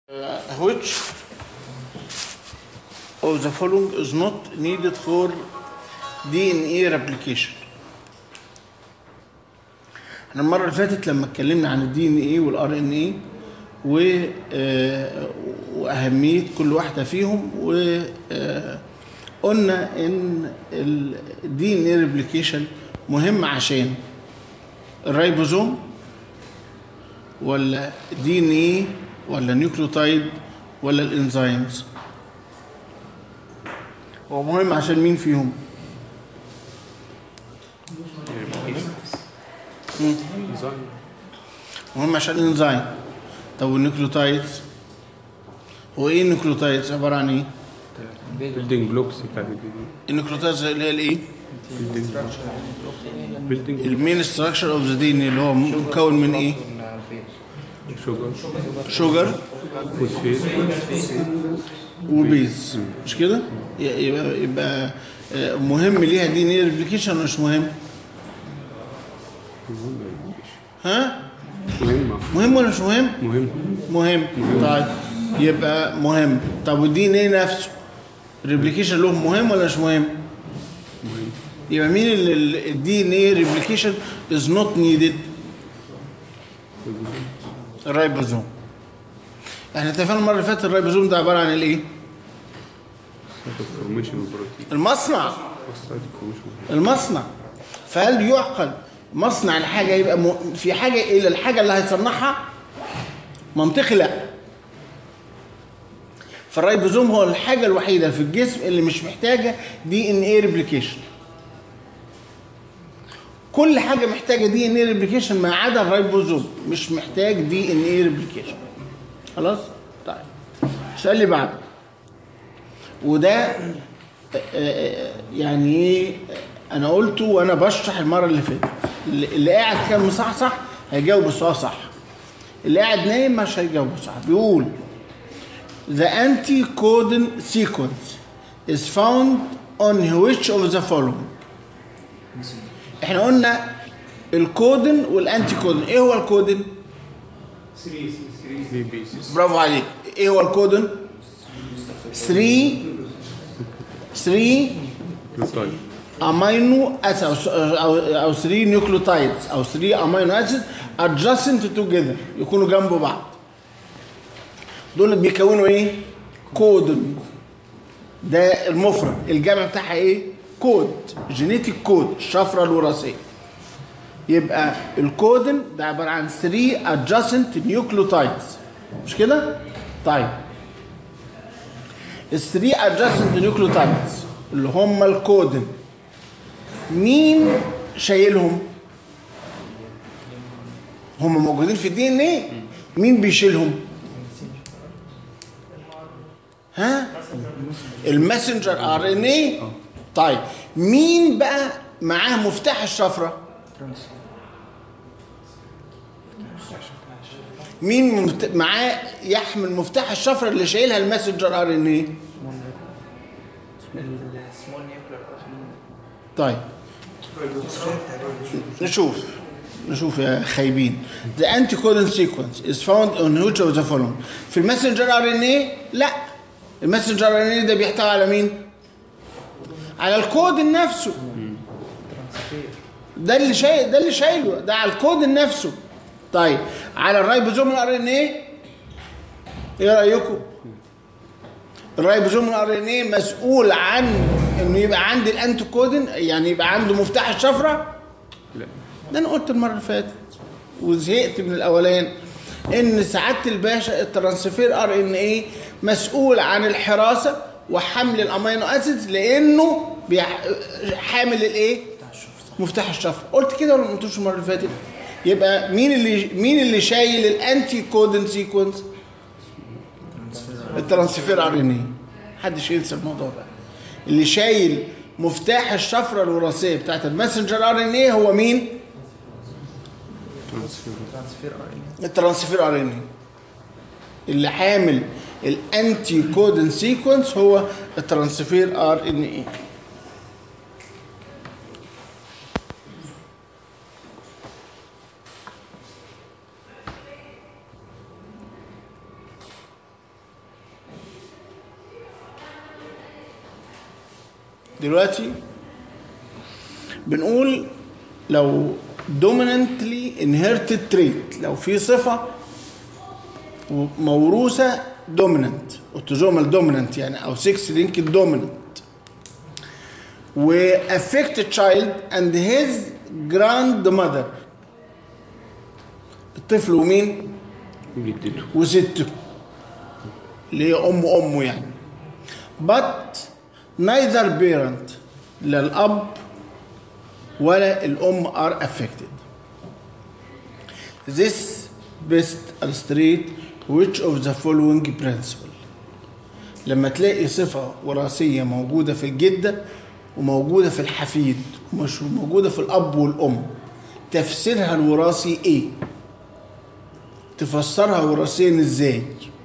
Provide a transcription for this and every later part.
which of the following is not needed for DNA replication احنا المره اللي فاتت لما اتكلمنا عن الدي ان ايه والار ان ايه واهميه كل واحده فيهم وقلنا ان الدي ان ايه ريبليكيشن مهم عشان الريبوزوم ولا دي ان ايه ولا نيوكليوتايد ولا الانزيمز هو مهم عشان مين فيهم مم. مهم عشان الانزيم طب والنيوكليوتايدز هو ايه النيوكليوتايدز عباره عن ايه بيلدينج بلوكس بتاعت النيوكليوتايدز اللي هي الايه بيلدينج المين ستراكشر اوف ذا دي ان اللي هو مكون من ايه شوجر شوجر فوسفيت وبيز مش كده ي- يبقى يبقى آه، مهم ليها دي ان ايه ريبليكيشن ولا مش مهم ها مهمة مهم ولا مش مهم مهم مهم طيب يبقى مهم طب والدي ان ايه نفسه الريبليكيشن له مهم ولا مش مهم مهم يبقى مين اللي الدي ان ايه ريبليكيشن از نوت نيدد الرايبوزوم احنا اتفقنا المره اللي فاتت الرايبوزوم ده عباره عن الايه فورميشن بروتين المصنع فورميشن المصنع فهل يعقل مصنع الحاجه يبقى م... في حاجه الى الحاجه اللي هيصنعها منطقي لا فالرايبوزوم هو الحاجه الوحيده في الجسم اللي مش محتاجه دي ان ايه ريبليكيشن كل حاجه محتاجه دي ان ايه ريبليكيشن ما عدا الرايبوزوم مش محتاج دي ان ايه ريبليكيشن خلاص طيب السؤال اللي بعده وده آه، آه، يعني ايه انا قلته وانا بشرح المره اللي فاتت اللي اللي قاعد كان مصحصح هيجاوب السؤال صح اللي قاعد نايم مش هيجاوب صح بيقول the anti-codon sequence is found on which of the following احنا قلنا الكودن والانتي كودن ايه هو الكودن 3 بيسز برافو عليك ايه هو الكودن 3 3 جلوتايد امينو اسيد او او 3 نيوكليوتايدز او 3 امينو اسيد adjacent together يكونوا جنب بعض دول بيكونوا ايه كودن ده المفرد الجمع بتاعها ايه كود جينيتيك كود الشفره الوراثيه يبقى الكودن ده عباره عن 3 adjacent nucleotides مش كده طيب ال 3 adjacent nucleotides اللي هم الكودن مين شايلهم هم موجودين في الدي ان ايه مين بيشيلهم ها الماسنجر ار ان ايه طيب مين بقى معاه مفتاح الشفره مين مفت... معاه يحمل مفتاح الشفره اللي شايلها الماسنجر ار ان ايه السمول نيوكلير طيب نشوف نشوف يا خايبين the anticodon sequence is found on which of the following في الماسنجر ار ان ايه لا الماسنجر ار ان ايه ده بيحتوي على مين على الكود نفسه ده اللي شايل ده اللي شايله ده على الكود نفسه طيب على الرايبوزوم الار ان ايه ايه رايكم الرايبوزوم الار ان ايه مسؤول عن انه يبقى عندي الانتي كودن يعني يبقى عنده مفتاح الشفره لا ده انا قلت المره اللي فاتت وزهقت من الاولان ان سعاده الباشا الترانسفير ار ان ايه مسؤول عن الحراسه وحمل الامينو اسيدز لانه بيح... حامل الايه مفتاح الشفره قلت كده ولا ما قلتوش المره اللي فاتت يبقى مين اللي مين اللي شايل الانتي كودن سيكونس الترانسفير ار ان ايه محدش ينسى الموضوع ده اللي شايل مفتاح الشفره الوراثيه بتاعت الماسنجر ار ان ايه هو مين ترانسفير ترانسفير ار ان الترانسفير ار ان اللي حامل الانتي كودن سيكونس هو الترانسفير ار ان اي دلوقتي بنقول لو dominantly inherited trait لو في صفة موروثة dominant autosomal dominant يعني أو 6 linked dominant و affect a child and his grandmother الطفل ومين جدته وسته اللي هي أم أمه يعني but neither parent لا الأب ولا الأم are affected this best illustrate which of the following principle لما تلاقي صفة وراثية موجودة في الجدة وموجودة في الحفيد ومش موجودة في الأب والأم تفسيرها الوراثي إيه؟ تفسرها وراثيا إزاي؟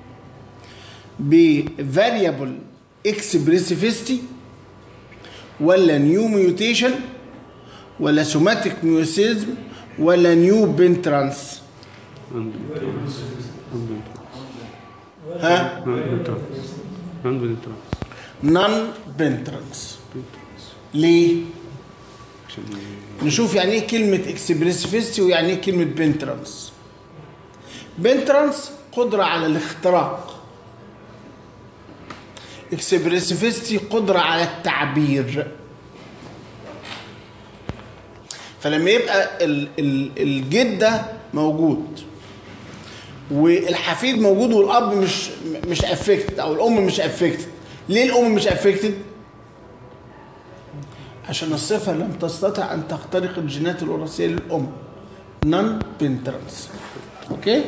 ب variable expressivity ولا new mutation ولا somatic mucism ولا new pentrans عنده انترانس عنده ها انترانس عنده انترانس non pentrans ليه؟ عشان نشوف يعني ايه كلمة اكسبريسيفيستي ويعني ايه كلمة بنترانس بنترانس قدرة على الاختراق اكسبريسيفيستي قدرة على التعبير فلما يبقى ال ال الجدة موجود والحفيد موجود والاب مش مش افكتد او الام مش افكتد ليه الام مش افكتد عشان الصفة لم تستطع أن تخترق الجينات الوراثية للأم نون بنترانس أوكي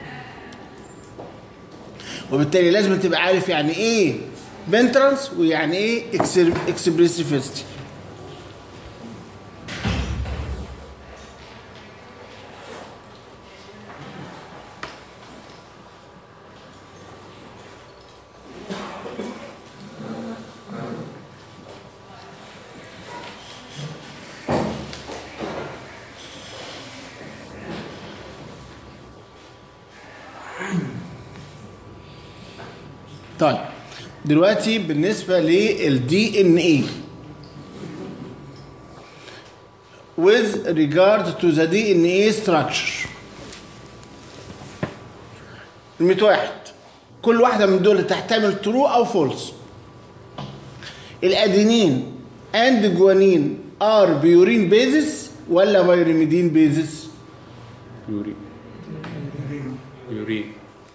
وبالتالي لازم تبقى عارف يعني إيه بنترانس ويعني إيه اكسبريسيفيستي طيب دلوقتي بالنسبة للدي ان اي with regard to the DNA structure الميت واحد كل واحدة من دول تحتمل true أو false الأدينين and جوانين are بيورين basis ولا بايرميدين basis يورين يورين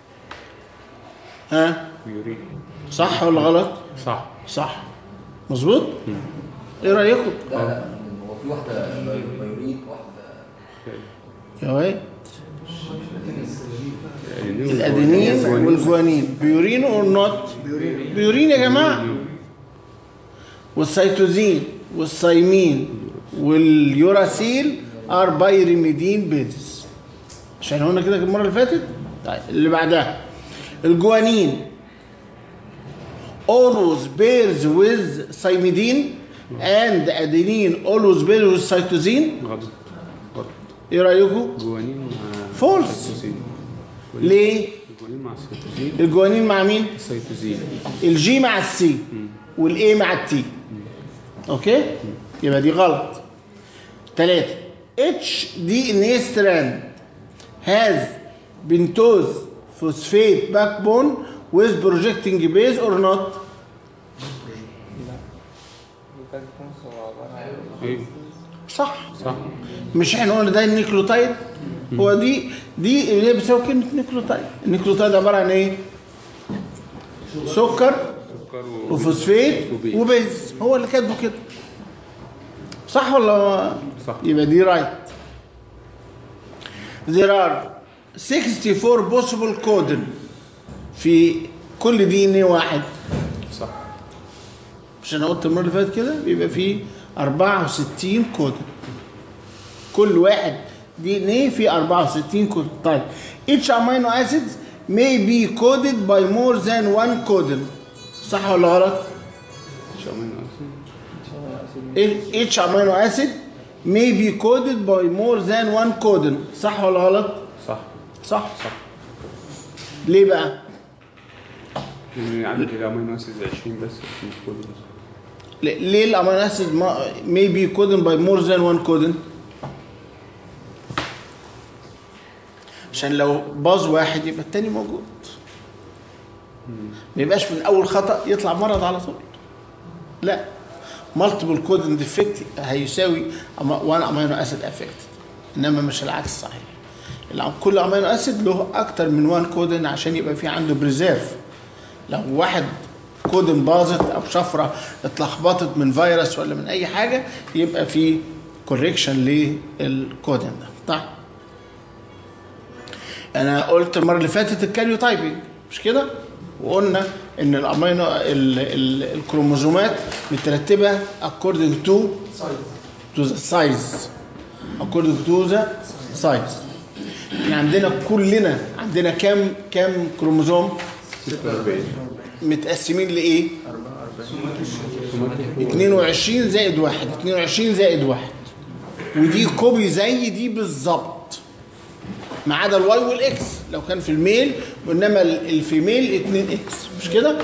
ها يورين صح ولا غلط صح صح مظبوط ايه رايكم لا لا هو في واحدة بيوريد واحدة يا واد الأدينين الادينين والجوانين بيورين اور نوت بيورين يا جماعه والسيتوزين والصيمين واليوراسيل ار بايريميدين بيزس عشان قلنا كده المره اللي فاتت طيب اللي بعدها الجوانين always bears with thymidine and adenine always bears with cytosine غلط غلط ايه رايكم جوانين مع False. السيتوزين. ليه الجوانين مع السيتوزين الجوانين مع مين السيتوزين الجي مع السي والاي مع التي اوكي يبقى دي غلط ثلاثة اتش دي ان اي ستراند هاز بنتوز فوسفيت باك بون with projecting base or not الباك بونز هو عبارة عن ايه صح صح مش احنا قلنا ده النيكلوتايد هو دي دي اللي هي بتساوي كلمه نيكلوتايد النيكلوتايد عباره عن ايه سكر سكر و- وفوسفيت وبيز. وبيز هو اللي كاتبه كده صح ولا صح. يبقى دي رايت there are 64 possible codon في كل دي ان واحد صح مش انا قلت المره اللي فاتت كده بيبقى فيه 64 كودن كل واحد دي ان ايه فيه 64 كودن طيب each amino acids may be coded by more than one codon صح ولا غلط؟ مش امينو اسيد each amino acid may be coded by more than one codon صح ولا غلط؟ صح صح صح ليه بقى؟ يعني عندك الامينو اسيد 20 بس مش كله بس ل- ليه الامينو اسيد may be coded by more than one codon عشان لو باظ واحد يبقى التاني موجود ما يبقاش من اول خطا يطلع مرض على طول لا مالتيبل كودن ديفكت هيساوي وان امينو اسيد افكت انما مش العكس صحيح لو كل امينو اسيد له اكتر من وان كودن عشان يبقى في عنده بريزيرف لو واحد كودن باظت او شفره اتلخبطت من فيروس ولا من اي حاجه يبقى في كوريكشن للكودن ده طيب انا قلت المره اللي فاتت الكاريو تايبنج مش كده وقلنا ان الامينو ال- ال- الكروموزومات مترتبه according to to the size according to the size احنا عندنا كلنا عندنا كام كام كروموزوم 46 متقسمين لايه 22 زائد واحد 22 زائد واحد ودي كوبي زي دي بالظبط ما عدا الواي والاكس لو كان في الميل وانما ال- الفيميل 2 اكس مش كده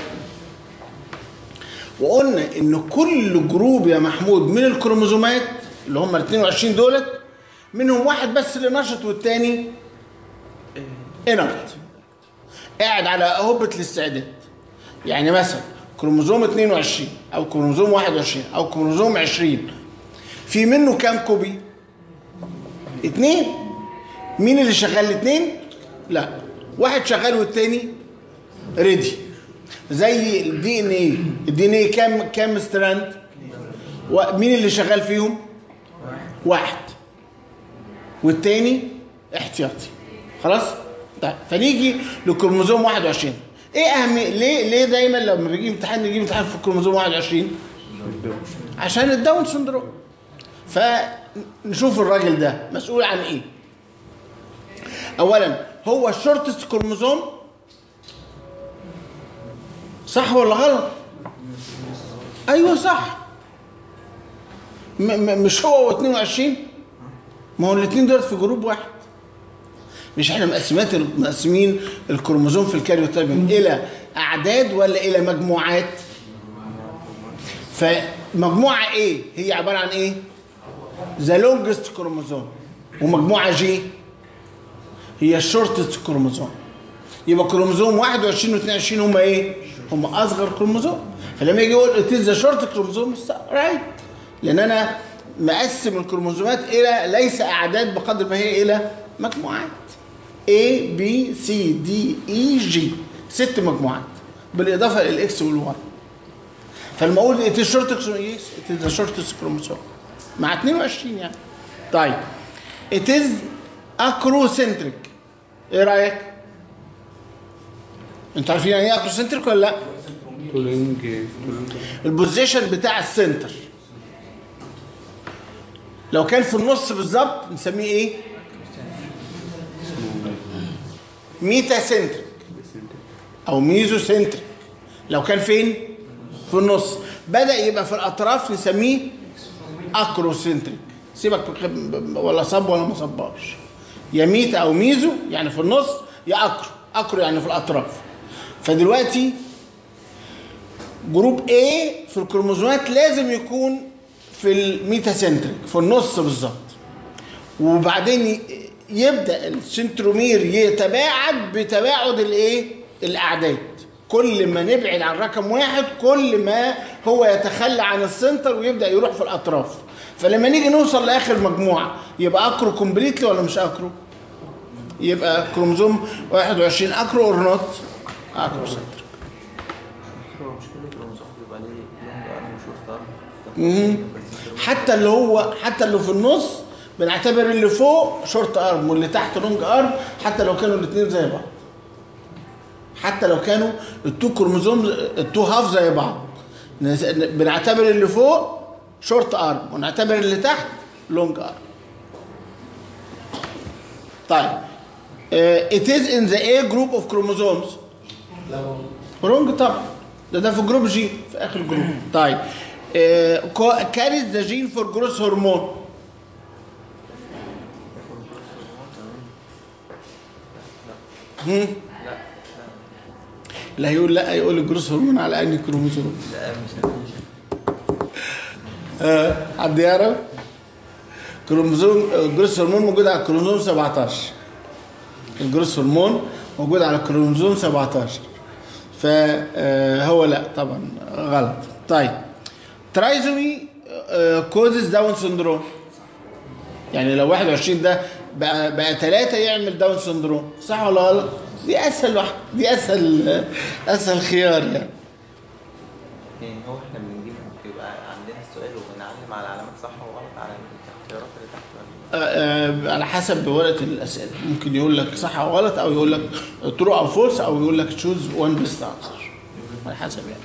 وقلنا ان كل جروب يا محمود من الكروموزومات اللي هم ال 22 دولت منهم واحد بس اللي نشط والتاني انرت قاعد على هبة الاستعداد يعني مثلا كروموزوم 22 او كروموزوم 21 او كروموزوم 20 في منه كام كوبي؟ اتنين مين اللي شغال الاثنين؟ لا واحد شغال والتاني ريدي زي الدي ان ايه الدي ان ايه كام كام ستراند؟ مين اللي شغال فيهم؟ واحد والتاني احتياطي خلاص؟ طيب فنيجي لكروموزوم 21 ايه اهم ليه ليه دايما لما بيجي امتحان نجيب امتحان في الكروموزوم 21 عشان الداون سندروم فنشوف الراجل ده مسؤول عن ايه اولا هو الشورتست كروموزوم صح ولا غلط ايوه صح م م مش هو و22 ما هو الاثنين دول في جروب واحد مش احنا مقسمات مقسمين الكروموزوم في الكاريوتايبنج الى اعداد ولا الى مجموعات فمجموعه ايه هي عباره عن ايه ذا لونجست كروموزوم ومجموعه جي هي الشورتست كروموزوم يبقى كروموزوم 21 و 22 هم ايه هم اصغر كروموزوم فلما يجي يقول ات ذا شورت كروموزوم رايت لان انا مقسم الكروموزومات الى ليس اعداد بقدر ما هي الى مجموعات A B C D E G ست مجموعات بالاضافه للاكس والواي فلما اقول ات شورت يس ات ذا شورتست كروموزوم مع 22 يعني طيب ات از اكروسنتريك ايه رايك؟ انتوا عارفين يعني ايه اكروسنتريك ولا لا؟ تولينج تولينج البوزيشن بتاع السنتر لو كان في النص بالظبط نسميه ايه؟ ميتا سنتريك او ميزو سنتريك لو كان فين؟ في النص بدا يبقى في الاطراف نسميه اكروسنتريك سيبك ولا صب ولا ما صباش يا ميتا او ميزو يعني في النص يا اكرو اكرو يعني في الاطراف فدلوقتي جروب A في الكروموزومات لازم يكون في الميتا سنتريك في النص بالظبط وبعدين ي- يبدا السنترومير يتباعد بتباعد الايه الاعداد كل ما نبعد عن رقم واحد كل ما هو يتخلى عن السنتر ويبدا يروح في الاطراف فلما نيجي نوصل لاخر مجموعه يبقى اكرو كومبليتلي ولا مش اكرو يبقى كروموزوم 21 اكرو اور نوت اكرو سنتر هو مش كل كروموسوم بيبقى ليه لونج ارم وشورت ارم مهم. حتى اللي هو حتى اللي في النص بنعتبر اللي فوق شورت ارم واللي تحت لونج ارم حتى لو كانوا الاثنين زي بعض حتى لو كانوا التو كروموزوم التو هاف زي بعض نس- بنعتبر اللي فوق شورت ارم ونعتبر اللي تحت لونج ارم طيب uh, it is in the A group of chromosomes رونج طبعا ده ده في جروب جي في اخر جروب طيب كاريز ذا جين فور جروث هرمون هم؟ لا هيقول لا يقول الجروث هرمون على انهي كروموسوم لا مش هنمشي آه، حد يعرف كروموزوم الجروس هرمون موجود على الكروموزوم 17 الجروس هرمون موجود على الكروموزوم 17 فهو لا طبعا غلط طيب ترايزومي كوزز داون سندروم يعني لو 21 ده بقى بقى 3 يعمل داون سندروم صح ولا غلط؟ دي اسهل واحد دي اسهل اسهل خيار يعني يعني هو احنا بنجيب بيبقى عندنا السؤال وبنعلم على علامات صح وغلط على الاختيارات اللي تحت ولا آه، آه، على حسب ورقه الاسئله ممكن يقول لك صح او غلط او يقول لك ترو او فولس او يقول لك تشوز وان بيست انسر على حسب يعني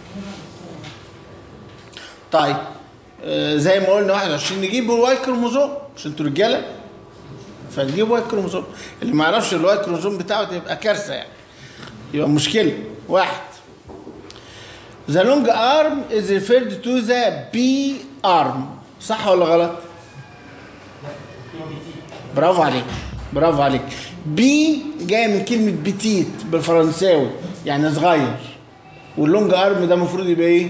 طيب آه، زي ما قلنا 21 نجيب الواي كروموزوم عشان انتوا رجاله فنجيب واي كروموزوم اللي ما يعرفش الواي كروموزوم بتاعه تبقى كارثه يعني يبقى مشكله واحد The long arm is referred to the B arm صح ولا غلط؟ برافو عليك برافو عليك بي جايه من كلمه بتيت بالفرنساوي يعني صغير واللونج ارم ده المفروض يبقى ايه؟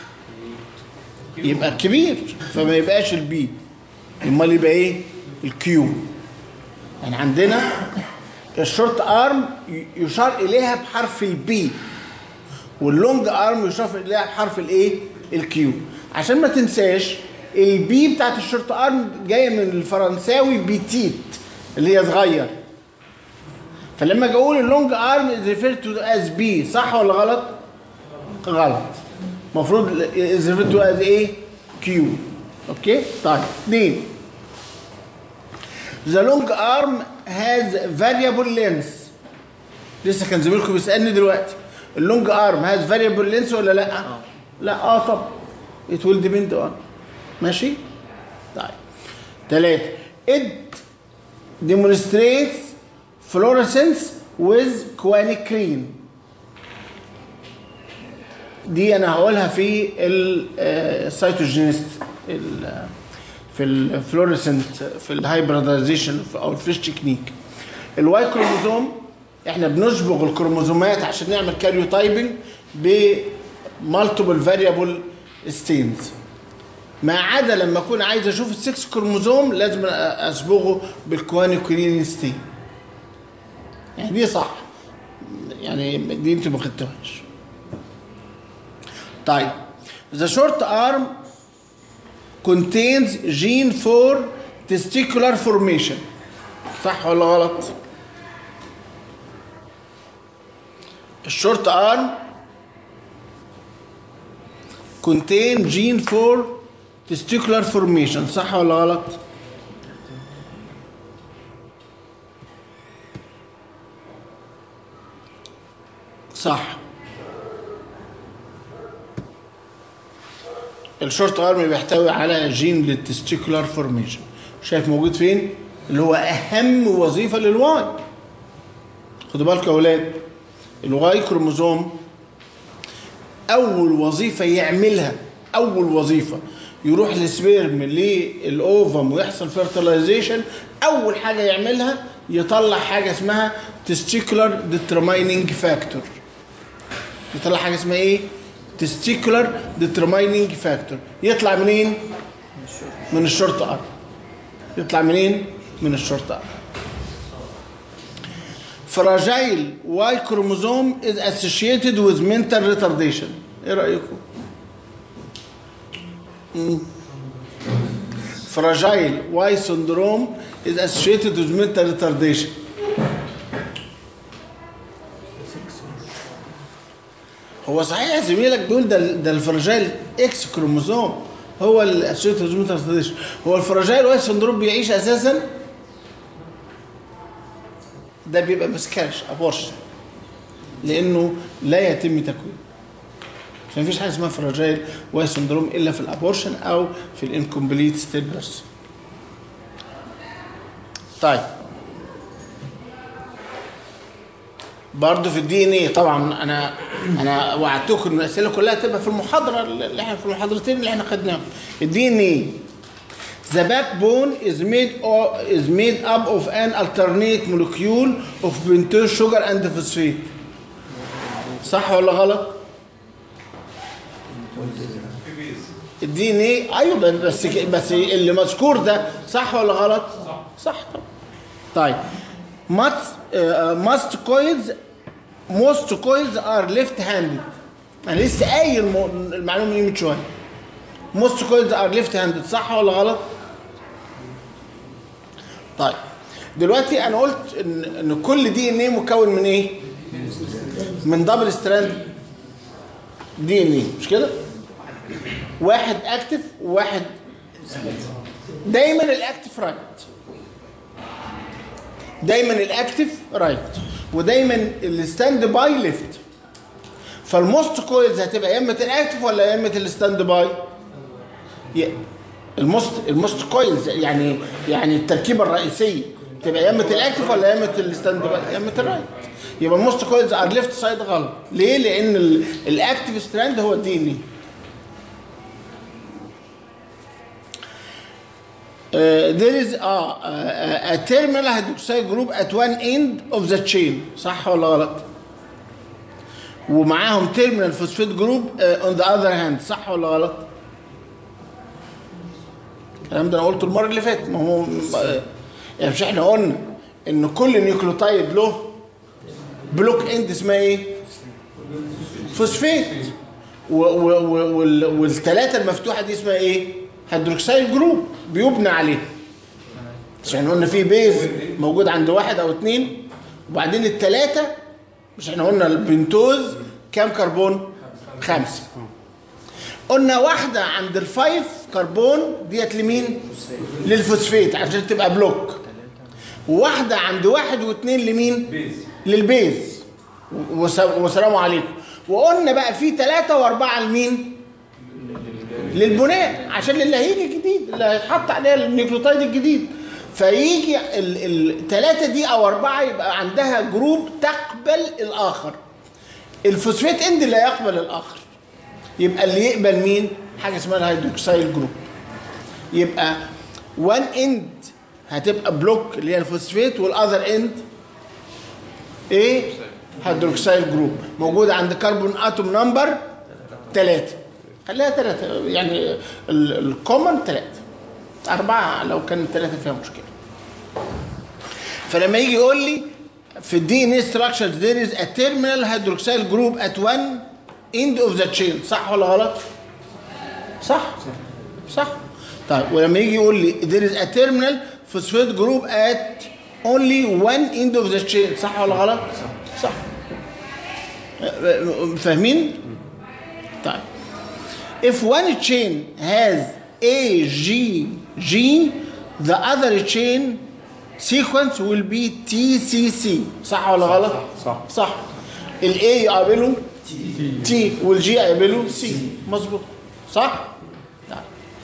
يبقى كبير فما يبقاش البي امال يبقى ايه؟ الكيو يعني عندنا الشورت ارم يشار اليها بحرف البي واللونج ارم يشار اليها بحرف الايه؟ الكيو عشان ما تنساش البي بتاعت الشورت ارم جايه من الفرنساوي بيتيت اللي هي صغير فلما اجي اقول اللونج ارم از ريفيرد تو از بي صح ولا غلط؟ غلط المفروض از ريفيرد تو از ايه؟ كيو اوكي؟ طيب اثنين The long arm has variable length لسه كان زميلكم بيسالني دلوقتي اللونج ارم هاز variable length ولا لا؟ لا اه طب it will depend on ماشي؟ طيب ثلاثة it demonstrates fluorescence with quinacrine دي انا هقولها في السيتوجينست في الفلوريسنت في الهايبريدايزيشن او الفريش تكنيك الواي كروموزوم احنا بنصبغ الكروموزومات عشان نعمل كاريوتايبنج بمالتيبل فاريبل ستينز ما عدا لما اكون عايز اشوف السكس كروموزوم لازم اصبغه بالكوانيكولين ستين يعني دي صح يعني دي انت ما خدتوهاش طيب the short arm contains gene for testicular formation صح ولا غلط الشورت ارم contain gene for testicular formation صح ولا غلط صح الشورت ارم بيحتوي على جين للتستيكولار فورميشن شايف موجود فين اللي هو اهم وظيفه للواي خدوا بالكم يا اولاد الواي كروموزوم اول وظيفه يعملها اول وظيفه يروح السبيرم للاوفم ويحصل فيرتلايزيشن اول حاجه يعملها يطلع حاجه اسمها تستيكولار ديترمايننج فاكتور يطلع حاجه اسمها ايه تستيكولار ديترمايننج فاكتور يطلع منين من الشورت ارم يطلع منين من الشورت ارم فراجايل واي كروموزوم is associated with mental retardation ايه رايكم فراجايل واي syndrome is associated with mental retardation هو صحيح زميلك بيقول ده ده الفراجايل اكس كروموزوم هو الاسوشيتد mental retardation هو الفراجايل واي سندروم بيعيش اساسا ده بيبقى مسكرش ابورشن لانه لا يتم تكوينه عشان مفيش حاجه اسمها فراجايل واي سندروم الا في الابورشن او في الانكمبليت ستيل بيرسون طيب برضه في الدي ان ايه طبعا انا انا وعدتكم ان الاسئله كلها تبقى في المحاضره اللي احنا في المحاضرتين اللي احنا خدناهم الدي ان ايه The backbone is made of, is made up of an alternate molecule of pentose sugar and phosphate. صح ولا غلط؟ الدي ان ايه ايوه بس بس اللي مذكور ده صح ولا غلط؟ صح طبعا طيب must uh, must coils most coils are left handed انا لسه قايل الم- المعلومه دي من شويه most coils are left handed صح ولا غلط؟ طيب دلوقتي انا قلت ان ان كل دي ان ايه مكون من ايه؟ من دبل ستراند دي ان ايه مش كده؟ واحد اكتف وواحد دايما الاكتف رايت دايما الاكتف رايت ودايما الستاند باي ليفت فالموست كويلز هتبقى يا اما الاكتف ولا يا اما الستاند باي ي- الموست الموست كويلز يعني يعني التركيبه الرئيسيه تبقى يا اما الاكتف ولا يا اما الستاند باي يا اما الرايت يبقى الموست كويلز ار ليفت سايد غلط ليه لان ال- الاكتف ستراند هو الدي ان اي Uh, there is a, a, a terminal hydroxide group at one end of the chain صح ولا غلط؟ ومعاهم terminal phosphate group uh, on the other hand صح ولا غلط؟ الكلام ده انا قلته المره اللي فاتت ما هو يعني مش احنا قلنا ان كل نيوكليوتايد له بلوك اند اسمها ايه؟ فوسفيت والثلاثه المفتوحه دي اسمها ايه؟ هيدروكسيل جروب بيبنى عليه عشان قلنا في بيز موجود عند واحد او اتنين وبعدين الثلاثه مش احنا قلنا البنتوز كام كربون؟ خمسه قلنا واحده عند الفايف كربون ديت لمين؟ للفوسفيت عشان تبقى بلوك وواحده عند واحد واثنين لمين؟ بيز للبيز وس- وسلام عليكم وقلنا بقى في ثلاثه واربعه لمين؟ للبناء عشان اللي هيجي جديد اللي هيتحط عليها النيوكليوتايد الجديد فيجي الثلاثه دي او اربعه يبقى عندها جروب تقبل الاخر الفوسفيت اند لا يقبل الاخر يبقى اللي يقبل مين حاجه اسمها الهيدروكسيل جروب يبقى وان اند هتبقى بلوك اللي هي الفوسفيت والاذر اند ايه هيدروكسيل جروب موجوده عند كربون اتوم نمبر 3 خليها ثلاثة يعني الكومن ثلاثة أربعة لو كان ثلاثة فيها مشكلة فلما يجي يقول لي في الدي ان اي ستراكشرز there is a terminal hydroxyl group at one end of the chain صح ولا غلط؟ صح صح طيب ولما يجي يقول لي there is a terminal phosphate group at only one end of the chain صح ولا غلط؟ صح فاهمين؟ طيب if one chain has A, G, G, the other chain sequence will be T, C, C صح ولا غلط؟ صح. صح ال A يقابله T وال G يقابله C مظبوط صح؟ نعم.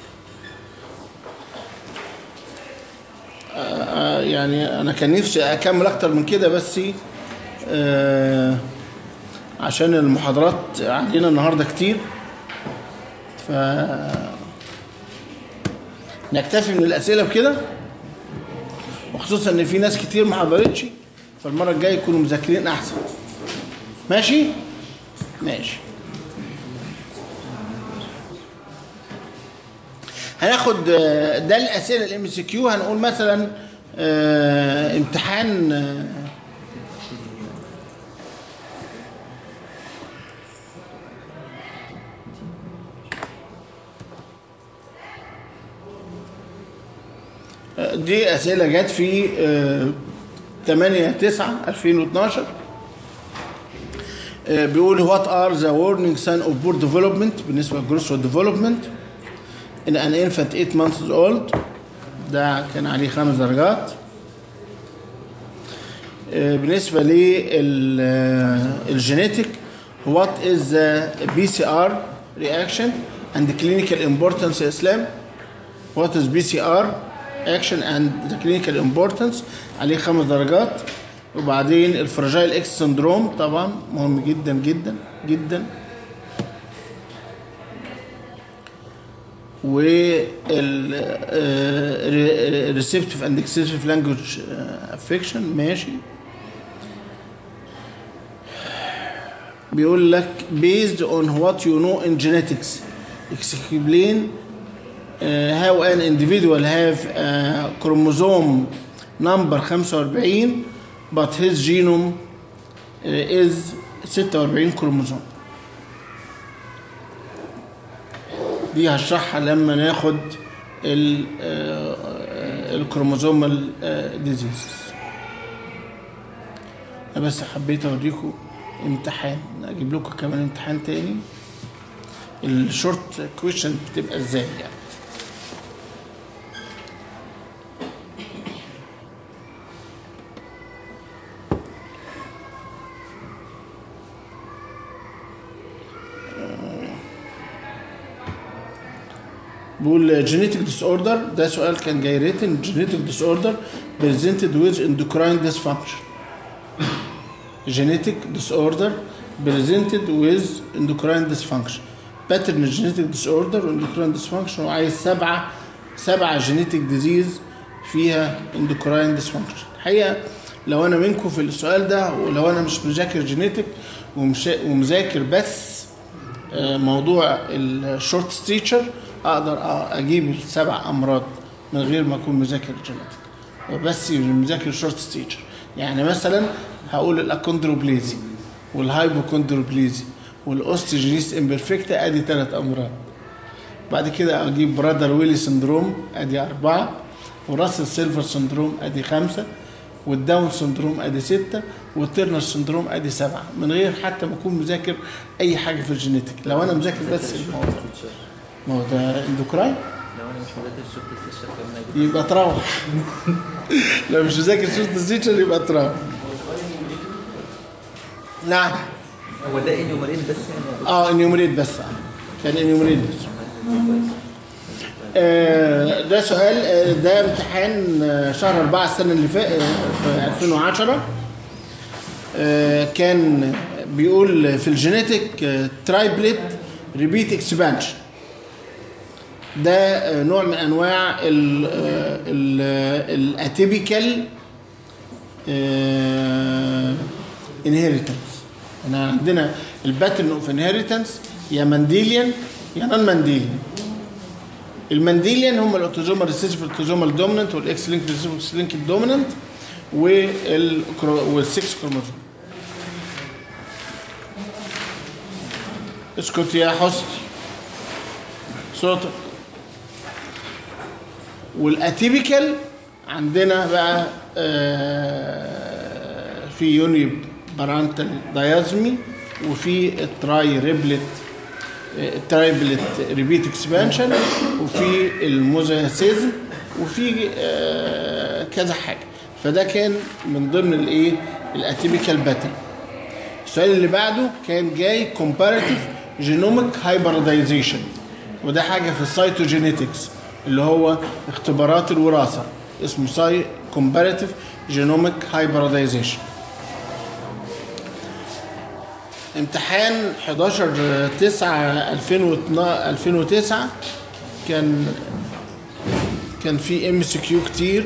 آه، يعني انا كان نفسي اكمل اكتر من كده بس آه، عشان المحاضرات علينا النهارده كتير ف نكتفي من الاسئله بكده وخصوصا ان في ناس كتير ما حضرتش فالمره الجايه يكونوا مذاكرين احسن ماشي ماشي هناخد آه، ده الاسئله الام سي كيو هنقول مثلا آه، امتحان آه، دي اسئله جت في آه، 8 9 2012 آه، بيقول وات ار ذا warning sign of poor development بالنسبه للجروس development in an infant 8 months old ده كان عليه خمس درجات آه، بالنسبه للجينيتك what is the PCR reaction and the clinical importance يا اسلام what is PCR action and the clinical importance عليه خمس درجات وبعدين الفراجايل اكس سندروم طبعا مهم جدا جدا جدا وال ريسبتيف اند اكسسيف لانجوج افكشن ماشي بيقول لك based on what you know in genetics explain uh, how an individual have uh, chromosome number 45 but his genome uh, is 46 كروموزوم دي هشرحها لما ناخد ال- آه، آه، الكروموزومال ديزيزز انا بس حبيت اوريكم امتحان اجيب لكم كمان امتحان تاني الشورت كويشن بتبقى ازاي يعني بيقول genetic disorder ده سؤال كان جاي ريتن genetic disorder presented with endocrine dysfunction genetic disorder presented with endocrine dysfunction pattern genetic disorder endocrine dysfunction وعايز سبعة سبعة genetic disease فيها endocrine dysfunction الحقيقة لو أنا منكم في السؤال ده ولو أنا مش مذاكر جينيتك ومذاكر بس آه، موضوع الشورت ستيتشر اقدر أ- اجيب السبع امراض من غير ما اكون مذاكر جينيتك بس مذاكر شورت ستيتشر يعني مثلا هقول الاكوندروبليزي والهايبوكوندروبليزي والاوستيجينيس امبرفكتا ادي ثلاث امراض بعد كده اجيب برادر ويلي سندروم ادي اربعه وراسل سيلفر سندروم ادي خمسه والداون سندروم ادي سته والترنر سندروم ادي سبعه من غير حتى ما اكون مذاكر اي حاجه في الجينيتك لو انا مذاكر بس الموضوع ما هو ده اندوكراين لو انا مش مذاكر شورت ستيشن كمان اجيب يبقى تروح لو مش مذاكر شورت ستيتشر يبقى تروح نعم هو ده ايه نمرين بس يعني اه انيومريت بس آه. كان انيومريت بس آه، ده سؤال آه، ده امتحان آه، شهر 4 السنه اللي فاتت في 2010 آه، كان بيقول في الجينيتك ترايبلت ريبيت اكسبانشن ده آه، نوع من انواع الاتيبيكال انهيرتنس احنا عندنا الباترن اوف انهيرتنس يا مانديليان يا نون مانديليان المانديليان هم الاوتوزومال ريسيسيف الاوتوزومال دوميننت والاكس لينك ريسيسيف اكس لينك دوميننت والسكس كروموزوم اسكت يا حسن صوتك والاتيبيكال عندنا بقى آه، في يوني بارانتال دايازمي وفي التراي ريبلت الترايبلت ريبيت اكسبانشن وفي الموزاسيزم وفي آه، كذا حاجه فده كان من ضمن الايه الاتيبيكال باترن السؤال اللي بعده كان جاي كومباراتيف جينوميك هايبردايزيشن وده حاجه في السايتوجينيتكس اللي هو اختبارات الوراثه اسمه ساي كومباراتيف جينوميك هايبردايزيشن امتحان 11 9 2009 كان كان في ام سي كيو كتير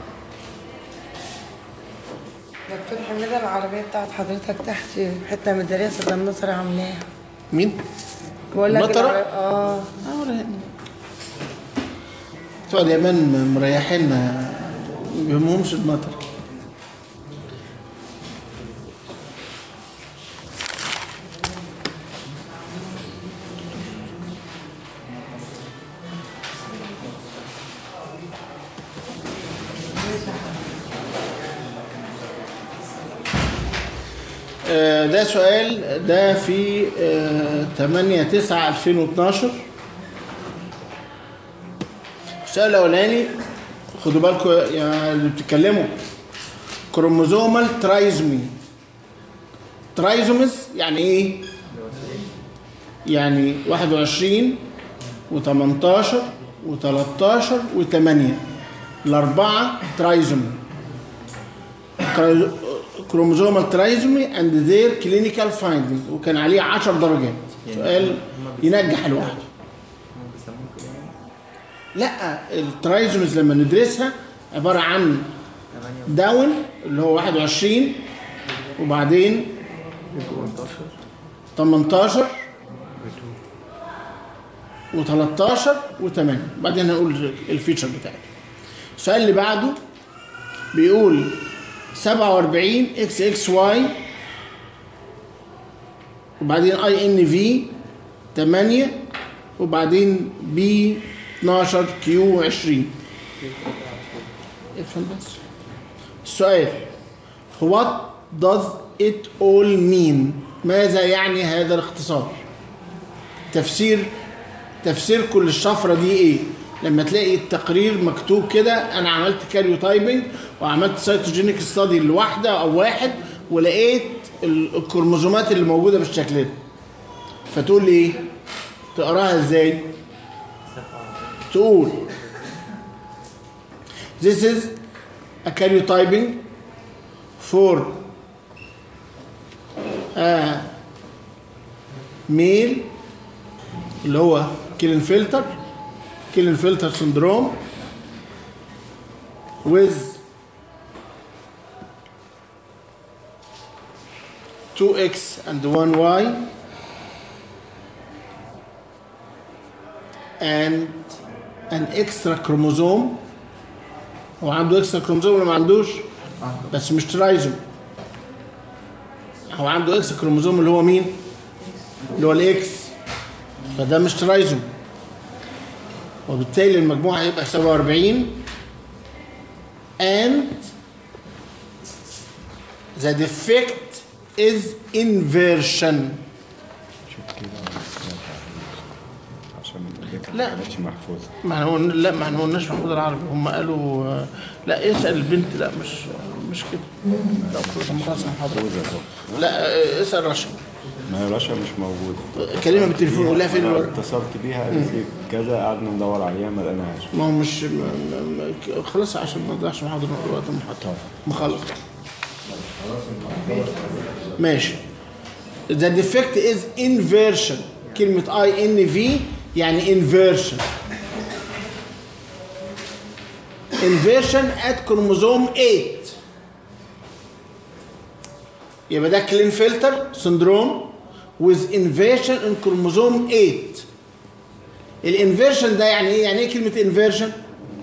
دكتور حميدة العربية بتاعت حضرتك تحت حتة من دراسة النصر عاملاها مين؟ بقول لك النطرة؟ العربية- اه اه ولا- بتوع اليابان مريحين ما بيهمهمش المطر آه، ده سؤال ده في آه، 8 9 2012 السؤال الاولاني خدوا بالكم يا اللي بتتكلموا كروموزومال ترايزمي ترايزومز يعني ايه يعني 21 و18 و13 و8 الاربعه ترايزومي كروموزومال ترايزومي اند ذير كلينيكال فايندينج وكان عليه 10 درجات سؤال ينجح لوحده هم بيسموه كده يعني لا الترايزومز لما ندرسها عباره عن داون اللي هو 21 وبعدين 18 و13 و8 بعدين هنقول الفيتشر بتاعتها السؤال اللي بعده بيقول 47 اكس اكس واي وبعدين اي ان في 8 وبعدين بي 12 كيو 20 افهم بس السؤال what does it all mean ماذا يعني هذا الاختصار تفسير تفسير كل الشفرة دي ايه لما تلاقي التقرير مكتوب كده انا عملت كاريو تايبنج وعملت سيتوجينيك ستادي لواحده او واحد ولقيت ال- الكروموزومات اللي موجوده بالشكل ده فتقول لي ايه تقراها ازاي تقول This is a karyotyping for a male اللي هو كيلن فلتر كيلن فلتر سندروم with 2x and 1y and an extra chromosome هو عنده اكسترا كروموزوم ولا ما عندوش؟ بس مش ترايزوم هو عنده اكسترا كروموزوم اللي هو مين؟ اللي هو الاكس فده مش ترايزوم وبالتالي المجموع هيبقى 47 and the defect is inversion عشان الذكر لا. ما كانتش محفوظه ما هو لا ما هو قلناش محمود العربي هم قالوا آه، لا اسال البنت لا مش مش كده لا خلاص ما خلاص محاضره لا آه، اسال رشا ما هي رشا مش موجوده كلمه بالتليفون قول لها فين أنا الورق اتصلت بيها قالت لي كذا قعدنا ندور عليها ما لقيناهاش ما هو مش ما ما ما خلاص عشان ما نضيعش محاضره وقت المحاضره مخلص ماشي the defect is inversion كلمة اي ان في يعني inversion inversion at chromosome 8 يبقى ده كلين فلتر سندروم with inversion in chromosome 8 الانفيرشن ده يعني ايه؟ يعني ايه كلمة انفيرشن؟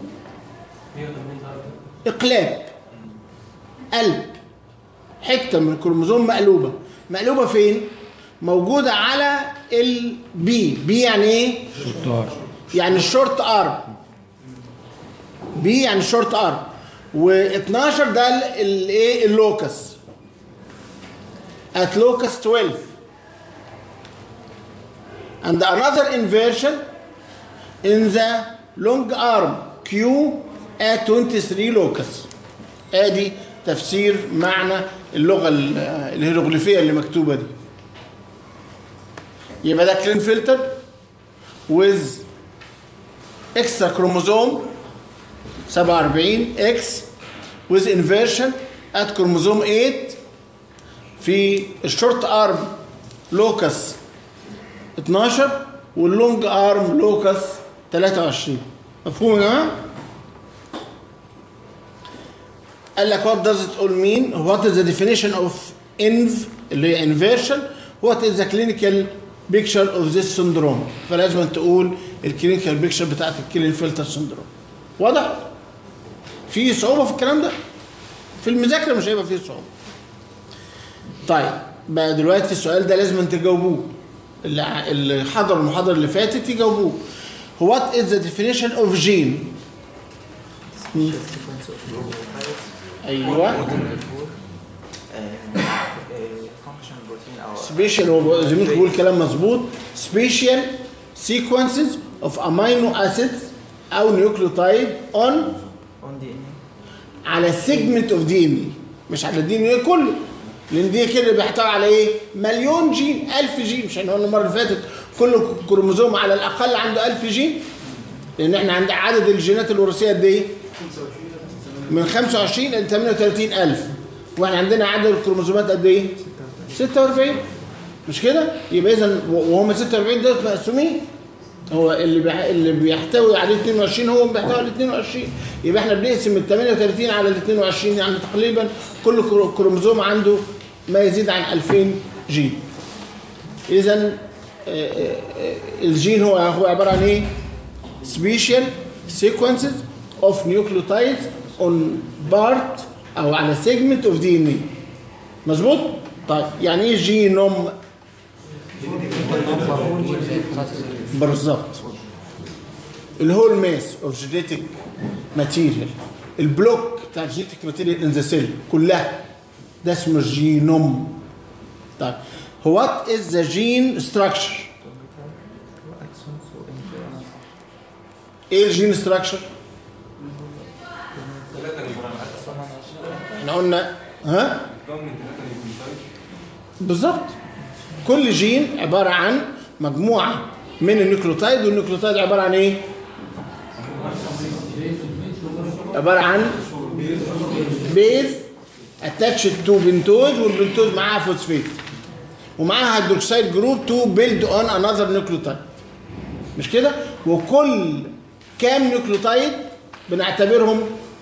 اقلاب قلب حتة من الكروموزوم مقلوبة مقلوبة فين؟ موجودة على البي بي يعني ايه؟ يعني الشورت ارم بي يعني الشورت ارم و12 ده الايه اللوكس at locus 12 and another inversion in the long arm Q at 23 locus ادي تفسير معنى اللغة ال- الهيروغليفية اللي مكتوبة دي يبقى ده كلين فلتر with extra chromosome 47 X with inversion at chromosome 8 في الشورت ارم لوكس 12 واللونج ارم لوكس 23 مفهوم يا جماعه؟ قال لك what does it all mean what is the definition of inv اللي هي inversion what is the clinical picture of this syndrome فلازم تقول الكلينيكال بيكتشر بتاعت الكلين فلتر سندروم واضح في صعوبه في الكلام ده في المذاكره مش هيبقى فيه صعوبه طيب بقى دلوقتي السؤال ده لازم تجاوبوه اللي ع- اللي حضروا المحاضره اللي فاتت يجاوبوه what is the definition of gene ايوه فانكشن بروتين او سبيشال هو زميلك بيقول كلام مظبوط سبيشال sequences of amino acids او نيوكليوتايد on اون دي ان على سيجمنت اوف دي ان مش على الدي ان ايه كله لان دي كده بيحتوي على ايه مليون جين ألف جين مش احنا قلنا المره اللي فاتت كل كروموزوم على الاقل عنده ألف جين لان احنا عند عدد الجينات الوراثيه قد ايه من 25 ل 38 ألف واحنا عندنا عدد الكروموزومات قد ايه 46 مش كده يبقى اذا وهم 46 دول مقسومين هو اللي بيح... اللي بيحتوي عليه 22 هو بيحتوي على 22 يبقى احنا بنقسم ال 38 على ال 22 يعني تقريبا كل كرو- كروموزوم عنده ما يزيد عن 2000 جين اذا آه، آه، الجين هو هو عباره عن ايه special sequences of nucleotides on part او على segment of DNA مظبوط طيب يعني ايه جينوم بالظبط الهول ماس اوف جينيتك ماتيريال البلوك بتاع الجينيتك ماتيريال ان ذا سيل كلها ده اسمه الجينوم طيب وات از ذا جين ستراكشر ايه الجين ستراكشر احنا قلنا ها بالظبط كل جين عباره عن مجموعه من النيوكليوتايد والنيوكليوتايد عباره عن ايه عباره عن بيز اتاتشد تو بنتوز والبنتوز معاها فوسفيت ومعاها هيدروكسيد جروب تو بيلد اون انذر نيوكليوتايد مش كده وكل كام نيوكليوتايد بنعتبرهم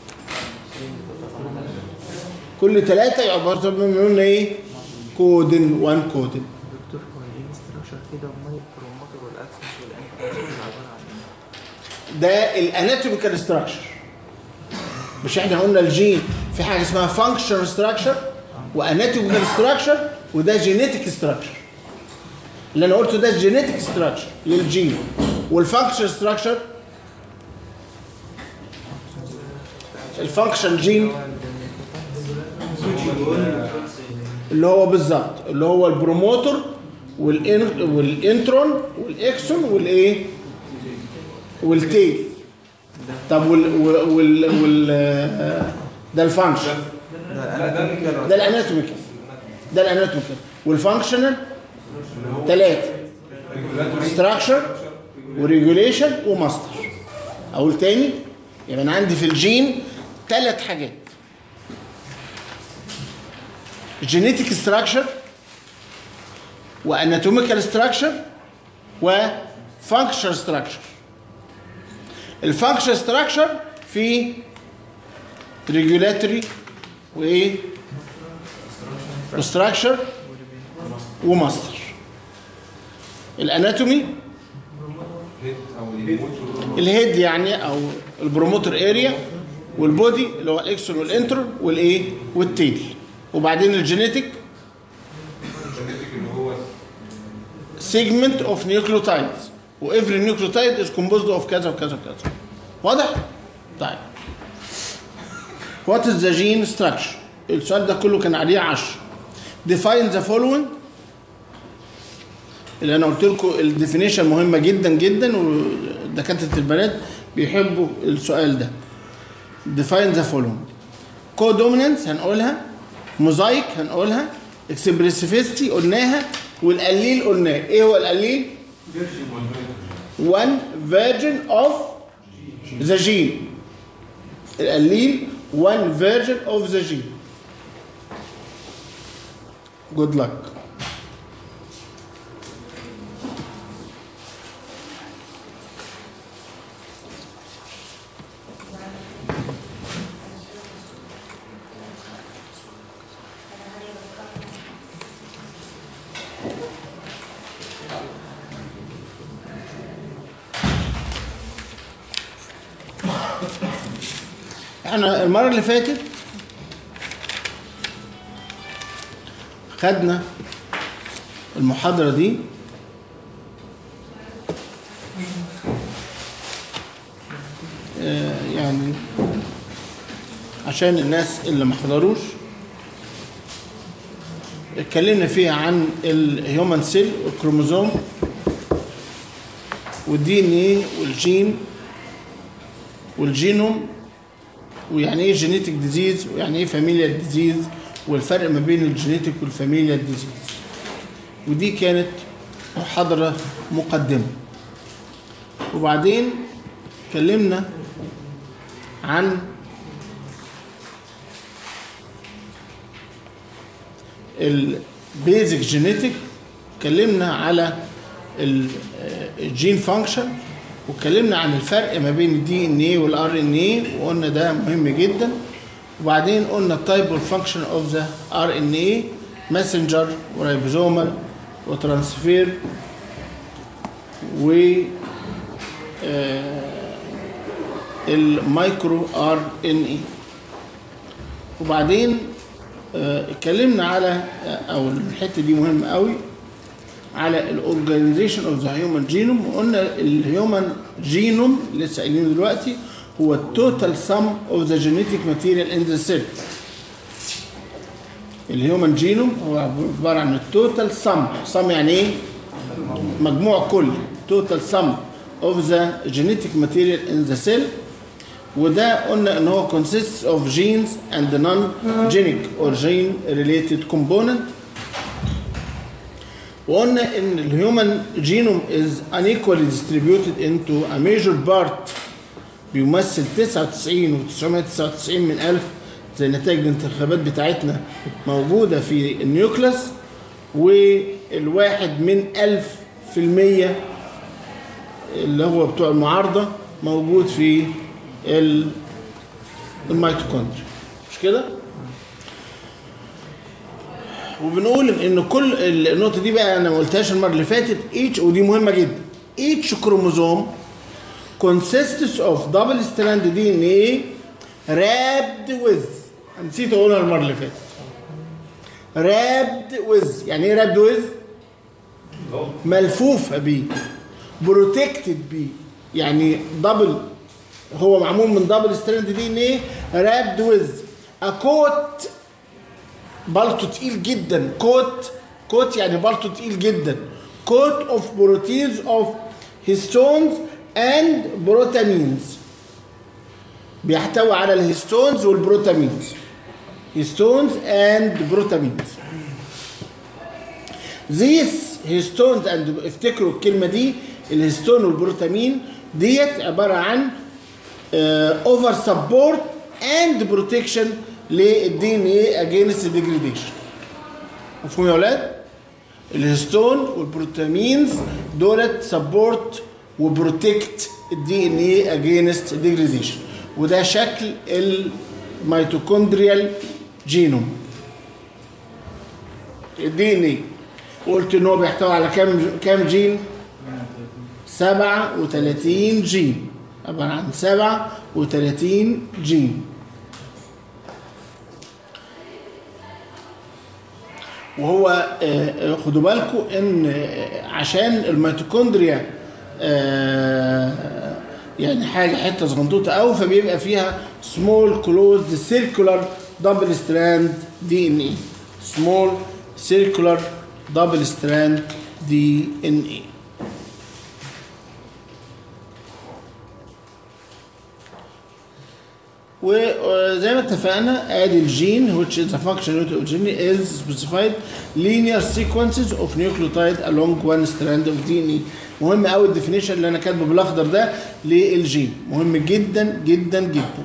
كل ثلاثة يعتبر منهم ايه كودن وان كودن دكتور هو الجين ستراكشر كده امال البروموتر والاكسس والانترنشن عباره عن ايه؟ ده الاناتوميكال ستراكشر مش احنا قلنا الجين في حاجه اسمها فانكشن ستراكشر واناتوميكال ستراكشر وده جينيتك ستراكشر اللي انا قلته ده جينيتك ستراكشر للجين والفانكشن ستراكشر الفانكشن جين اللي هو بالظبط اللي هو البروموتور والإن- والانترون والاكسون والايه والتيل طب وال وال, وال آه، ده الفانكشن ده الاناتوميكال ده الاناتوميكال والفانكشنال ثلاثه ستراكشر وريجوليشن وماستر اقول تاني يبقى انا عندي في الجين ثلاث حاجات جينيتك ستراكشر واناتوميكال ستراكشر وفانكشن ستراكشر الفانكشن ستراكشر في ريجولاتوري وايه وستراكشر وماستر الاناتومي الهيد يعني او البروموتور اريا والبودي اللي هو الاكسون والانترون والايه والتيل وبعدين الجينيتك segment of nucleotides وافري nucleotide is composed of كذا وكذا وكذا واضح؟ طيب what is the gene structure السؤال ده كله كان عليه 10 define the following اللي انا قلت لكم الديفينيشن مهمه جدا جدا ودكاتره البنات بيحبوا السؤال ده define the following codominance هنقولها موزايك هنقولها اكسبريسيفيستي قلناها والقليل قلناه ايه هو القليل one version of the gene القليل one version of the gene good luck احنا المرة اللي فاتت خدنا المحاضرة دي آه، يعني عشان الناس اللي ما حضروش اتكلمنا فيها عن الهيومن سيل والكروموزوم والدي ان ايه والجين والجينوم ويعني ايه جينيتك ديزيز ويعني ايه فاميليال ديزيز والفرق ما بين الجينيتك والفاميليال ديزيز ودي كانت محاضرة مقدمة وبعدين اتكلمنا عن البيزك جينيتك اتكلمنا على ال- الجين فانكشن واتكلمنا عن الفرق ما بين الدي ان اي والار ان اي وقلنا ده مهم جدا وبعدين قلنا التايب والفانكشن اوف ذا ار ان اي ماسنجر ورايبوزومال وترانسفير و آه، المايكرو ار ان اي وبعدين آه، اتكلمنا على آه، او الحته دي مهمه قوي على الاورجانيزيشن اوف ذا هيومن جينوم وقلنا الهيومن جينوم لسه قايلينه دلوقتي هو التوتال سم اوف ذا جينيتيك ماتيريال ان ذا سيل الهيومن جينوم هو عباره عن التوتال سم سم يعني ايه مجموع كل توتال سم اوف ذا جينيتيك ماتيريال ان ذا سيل وده قلنا ان هو consists of genes and non-genic or gene related component وقلنا ان الهيومن جينوم is unequally distributed into a major part بيمثل 99 و999 من ألف زي نتائج الانتخابات بتاعتنا موجودة في النيوكلس والواحد من ألف في المية اللي هو بتوع المعارضة موجود في ال- الميتوكوندريا مش كده؟ وبنقول ان كل النقطه دي بقى انا ما قلتهاش المره اللي فاتت each ودي مهمه جدا each كروموزوم consists of double strand DNA wrapped with أنا نسيت اقولها المره اللي فاتت wrapped with يعني ايه wrapped with ملفوفه بيه protected بيه يعني دبل هو معمول من دبل ستراند دي ان ايه wrapped with a coat بلطو تقيل جدا كوت كوت يعني بلطو تقيل جدا كوت اوف بروتينز اوف هيستونز اند بروتامينز بيحتوي على الهيستونز والبروتامينز هيستونز اند بروتامينز These هيستونز اند افتكروا الكلمه دي الهيستون والبروتامين ديت عباره عن اوفر سبورت اند بروتكشن للدي ان ايه اجينست ديجريديشن مفهوم يا اولاد الهيستون والبروتامينز دولت سبورت وبروتكت الدي ان ايه اجينست ديجريديشن وده شكل الميتوكوندريال جينوم الدي ان ايه قلت ان هو بيحتوي على كام كام جين 37 جين عباره عن 37 جين وهو آه، آه، خدوا بالكم ان آه، عشان الميتوكوندريا آه، يعني حاجه حته صغنطوطه قوي فبيبقى فيها سمول كلوزد سيركولار دبل ستراند دي ان اي سمول سيركولار دبل ستراند دي ان اي وزي ما اتفقنا ادي الجين which is a function unit of gene is specified linear sequences of nucleotide along one strand of DNA مهم قوي الديفينيشن اللي انا كاتبه بالاخضر ده للجين مهم جدا جدا جدا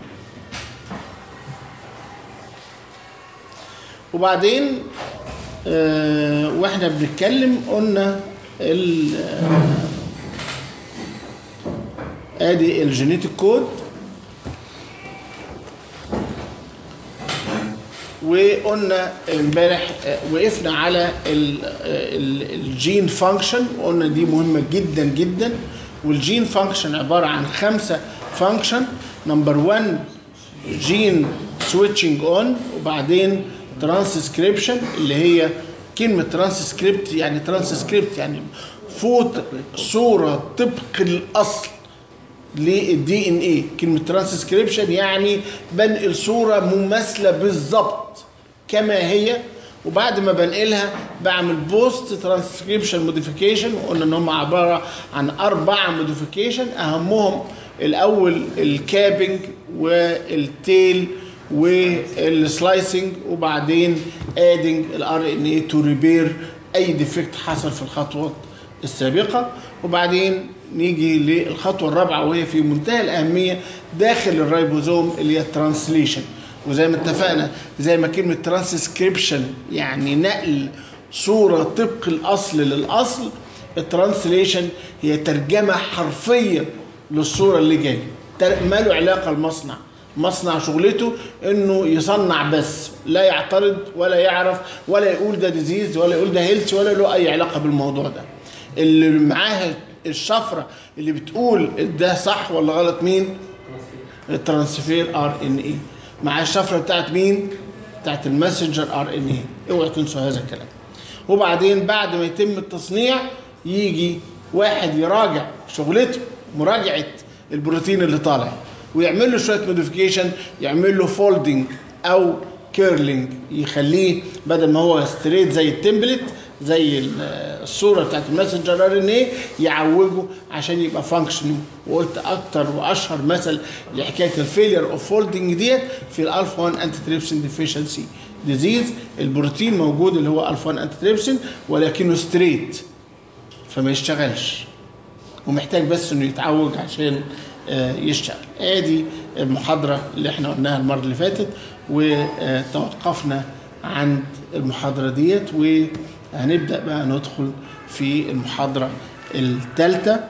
وبعدين آه واحنا بنتكلم قلنا ال آه، ادي الجينيتيك كود وقلنا امبارح آه، وقفنا على ال- آه، ال- الجين فانكشن وقلنا دي مهمه جدا جدا والجين فانكشن عباره عن خمسه فانكشن نمبر 1 جين سويتشنج اون وبعدين ترانسكريبشن اللي هي كلمه ترانسكريبت يعني ترانسكريبت يعني فوت صوره طبق الاصل للدي ان ايه كلمه ترانسكريبشن يعني بنقل صوره مماثله بالظبط كما هي وبعد ما بنقلها بعمل بوست ترانسكريبشن موديفيكيشن وقلنا ان هم عباره عن اربع موديفيكيشن اهمهم الاول الكابنج والتيل والسلايسنج وبعدين ادنج الار ان اي تو ريبير اي ديفكت حصل في الخطوات السابقه وبعدين نيجي للخطوه الرابعه وهي في منتهى الاهميه داخل الرايبوزوم اللي هي الترانسليشن وزي ما اتفقنا زي ما كلمه ترانسكريبشن يعني نقل صوره طبق الاصل للاصل الترانسليشن هي ترجمه حرفيه للصوره اللي جايه تر- ما له علاقه المصنع مصنع شغلته انه يصنع بس لا يعترض ولا يعرف ولا يقول ده ديزيز ولا يقول ده هيلث ولا له اي علاقه بالموضوع ده اللي معاه الشفره اللي بتقول ده صح ولا غلط مين الترانسفير ار ان اي مع الشفره بتاعت مين بتاعت الماسنجر ار ان اي اوعوا تنسوا هذا الكلام وبعدين بعد ما يتم التصنيع يجي واحد يراجع شغلته مراجعه البروتين اللي طالع ويعمل له شويه موديفيكيشن يعمل له فولدنج او كيرلينج يخليه بدل ما هو ستريت زي التمبلت زي ال- الصوره بتاعت الماسنجر ار ان اي يعوجه عشان يبقى فانكشنال وقلت اكتر واشهر مثل لحكايه الفيلير اوف فولدنج ديت في الالفا 1 انتي تريبسين ديفيشنسي ديزيز البروتين موجود اللي هو الفا 1 انتي تريبسين ولكنه ستريت فما يشتغلش ومحتاج بس انه يتعوج عشان آه، يشتغل ادي المحاضره اللي احنا قلناها المره اللي فاتت وتوقفنا عند المحاضره ديت وهنبدا بقى ندخل في المحاضره الثالثه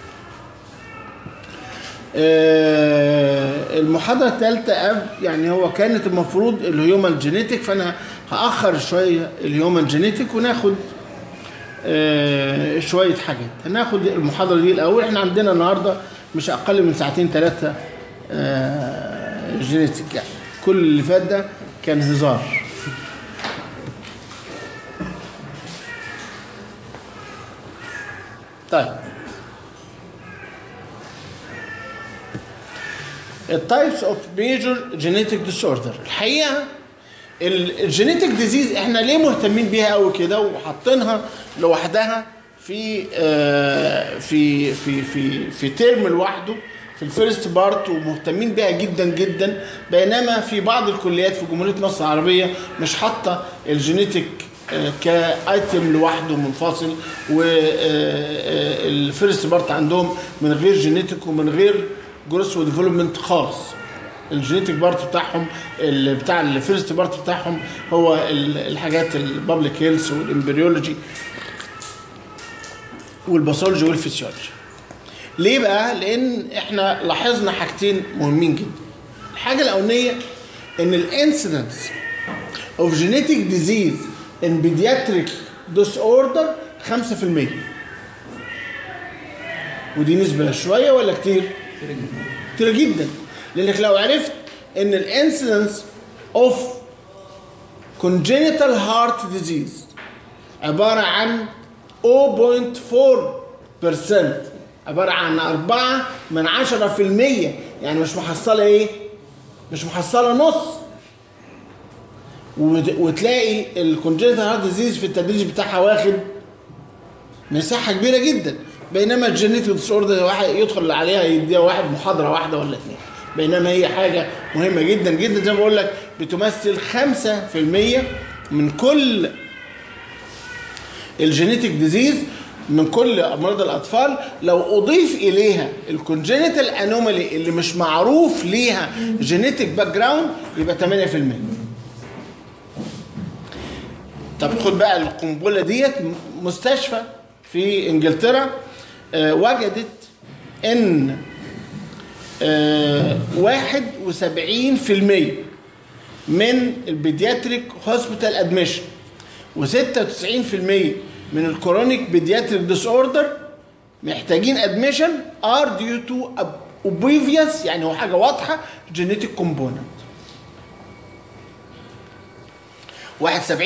المحاضرة الثالثة أب- يعني هو كانت المفروض الهيومن جينيتك فأنا هأخر شوية الهيومن جينيتك وناخد آه، شويه حاجات هناخد المحاضره دي الاول احنا عندنا النهارده مش اقل من ساعتين ثلاثه جينيتك يعني كل اللي فات ده كان هزار طيب التايبس اوف ميجور جينيتك ديس اوردر الحقيقه الجينيتك ديزيز احنا ليه مهتمين بيها قوي كده وحاطينها لوحدها في آه، في في في في ترم لوحده في الفيرست بارت ومهتمين بيها جدا جدا بينما في بعض الكليات في جمهوريه مصر العربيه مش حاطه الجينيتك آه، كايتم لوحده منفصل والفيرست بارت عندهم من غير جينيتك ومن غير جروس وديفلوبمنت خالص الجينيتك بارت بتاعهم اللي بتاع الفيرست بارت بتاعهم هو ال- الحاجات البابليك هيلث والامبريولوجي والباثولوجي والفسيولوجي ليه بقى لان احنا لاحظنا حاجتين مهمين جدا الحاجه الاولانيه ان الانسيدنس اوف جينيتك ديزيز ان بيدياتريك ديس اوردر 5% ودي نسبه شويه ولا كتير كتير جدا لانك لو عرفت ان الانسيدنس اوف congenital heart disease عباره عن 0.4% عباره عن 4 من 10% يعني مش محصله ايه؟ مش محصله نص وت- وتلاقي الكونجنتال هارت ديزيز في التدريج بتاعها واخد مساحه كبيره جدا بينما الجينيتك ديس اوردر واحد يدخل عليها يديها واحد محاضره واحده ولا اثنين بينما هي حاجه مهمه جدا جدا زي ما بقول لك بتمثل 5% من كل الجينيتك ديزيز من كل امراض الاطفال لو اضيف اليها الكونجينيتال انومالي اللي مش معروف ليها جينيتك باك جراوند يبقى 8% طب خد بقى القنبله ديت مستشفى في انجلترا آه، وجدت ان آه، 71% من البيدياتريك هوسبيتال ادميشن و96% من الكرونيك بيدياتريك ديس اوردر محتاجين ادميشن ار ديو تو اوبيفيوس يعني هو حاجه واضحه جينيتك كومبوننت 71%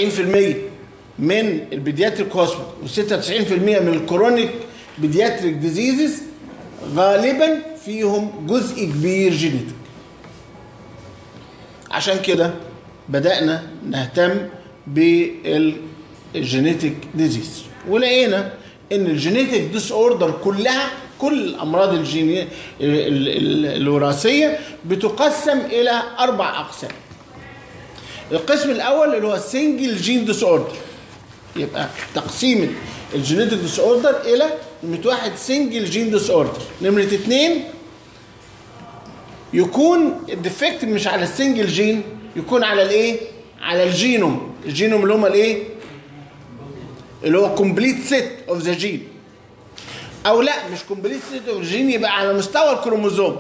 من البيدياتريك هوسبيتال و96% من الكرونيك بيدياتريك ديزيزز غالبا فيهم جزء كبير جينيتك عشان كده بدأنا نهتم بالجينيتك ديزيز ولقينا ان الجينيتك ديس اوردر كلها كل الامراض الجيني ال- ال- الوراثيه بتقسم الى اربع اقسام القسم الاول اللي هو السنجل جين ديس اوردر يبقى تقسيم الجينيتك ديس اوردر الى نمره واحد سنجل جين ديس اوردر نمره اثنين يكون الديفكت مش على السنجل جين يكون على الايه على الجينوم الجينوم اللي هم الايه اللي هو كومبليت سيت اوف ذا جين او لا مش كومبليت سيت اوف جين يبقى على مستوى الكروموزوم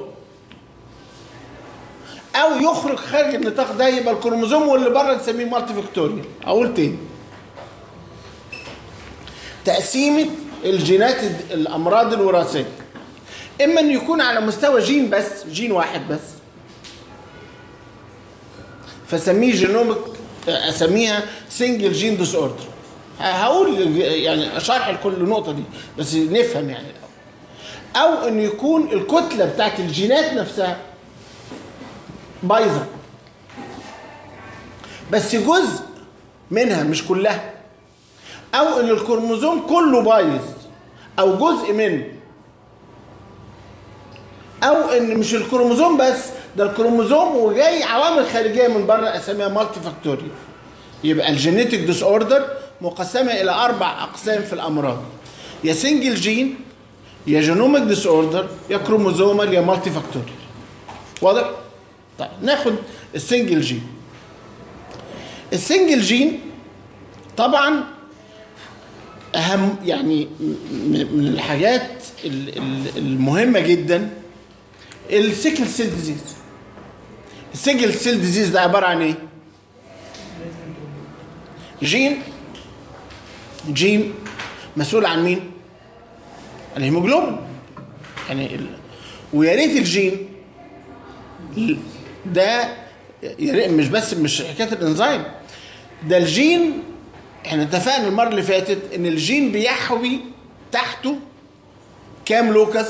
او يخرج خارج النطاق ده يبقى الكروموزوم واللي بره نسميه مالتي فيكتوريال اقول تاني تقسيمه الجينات الد- الامراض الوراثيه اما ان يكون على مستوى جين بس جين واحد بس فسميه جينوميك اسميها سنجل جين ديس اوردر هقول يعني شرح لكل نقطه دي بس نفهم يعني الاول او ان يكون الكتله بتاعت الجينات نفسها بايظه بس جزء منها مش كلها او ان الكروموزوم كله بايظ او جزء منه او ان مش الكروموزوم بس ده الكروموزوم وجاي عوامل خارجيه من بره اسميها مالتي فاكتوريال يبقى الجينيتك ديس اوردر مقسمه الى اربع اقسام في الامراض يا سنجل جين يا جينوميك ديس اوردر يا كروموزومال يا مالتي فاكتوريال واضح طيب ناخد السنجل جين السنجل جين طبعا اهم يعني م- من الحاجات ال- ال- المهمه جدا السيكل سيل ديزيز السيكل سيل ديزيز ده عباره عن ايه جين جين مسؤول عن مين الهيموجلوبين يعني ال... ويا ريت الجين ال- ده يا ريت مش بس مش حكايه الانزيم ده الجين احنا اتفقنا المره اللي فاتت ان الجين بيحوي تحته كام لوكس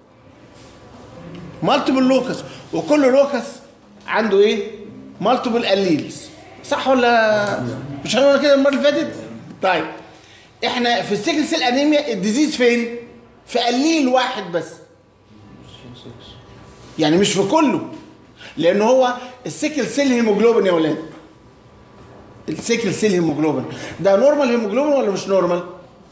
مالتيبل لوكس وكل لوكس عنده ايه مالتيبل الليلز صح ولا مش هنقول كده المره اللي فاتت طيب احنا في السيكل سيل انيميا الديزيز فين في قليل واحد بس يعني مش في كله لان هو السيكل سيل هيموجلوبين يا ولاد السيكل سيل هيموجلوبين ده نورمال هيموجلوبين ولا مش نورمال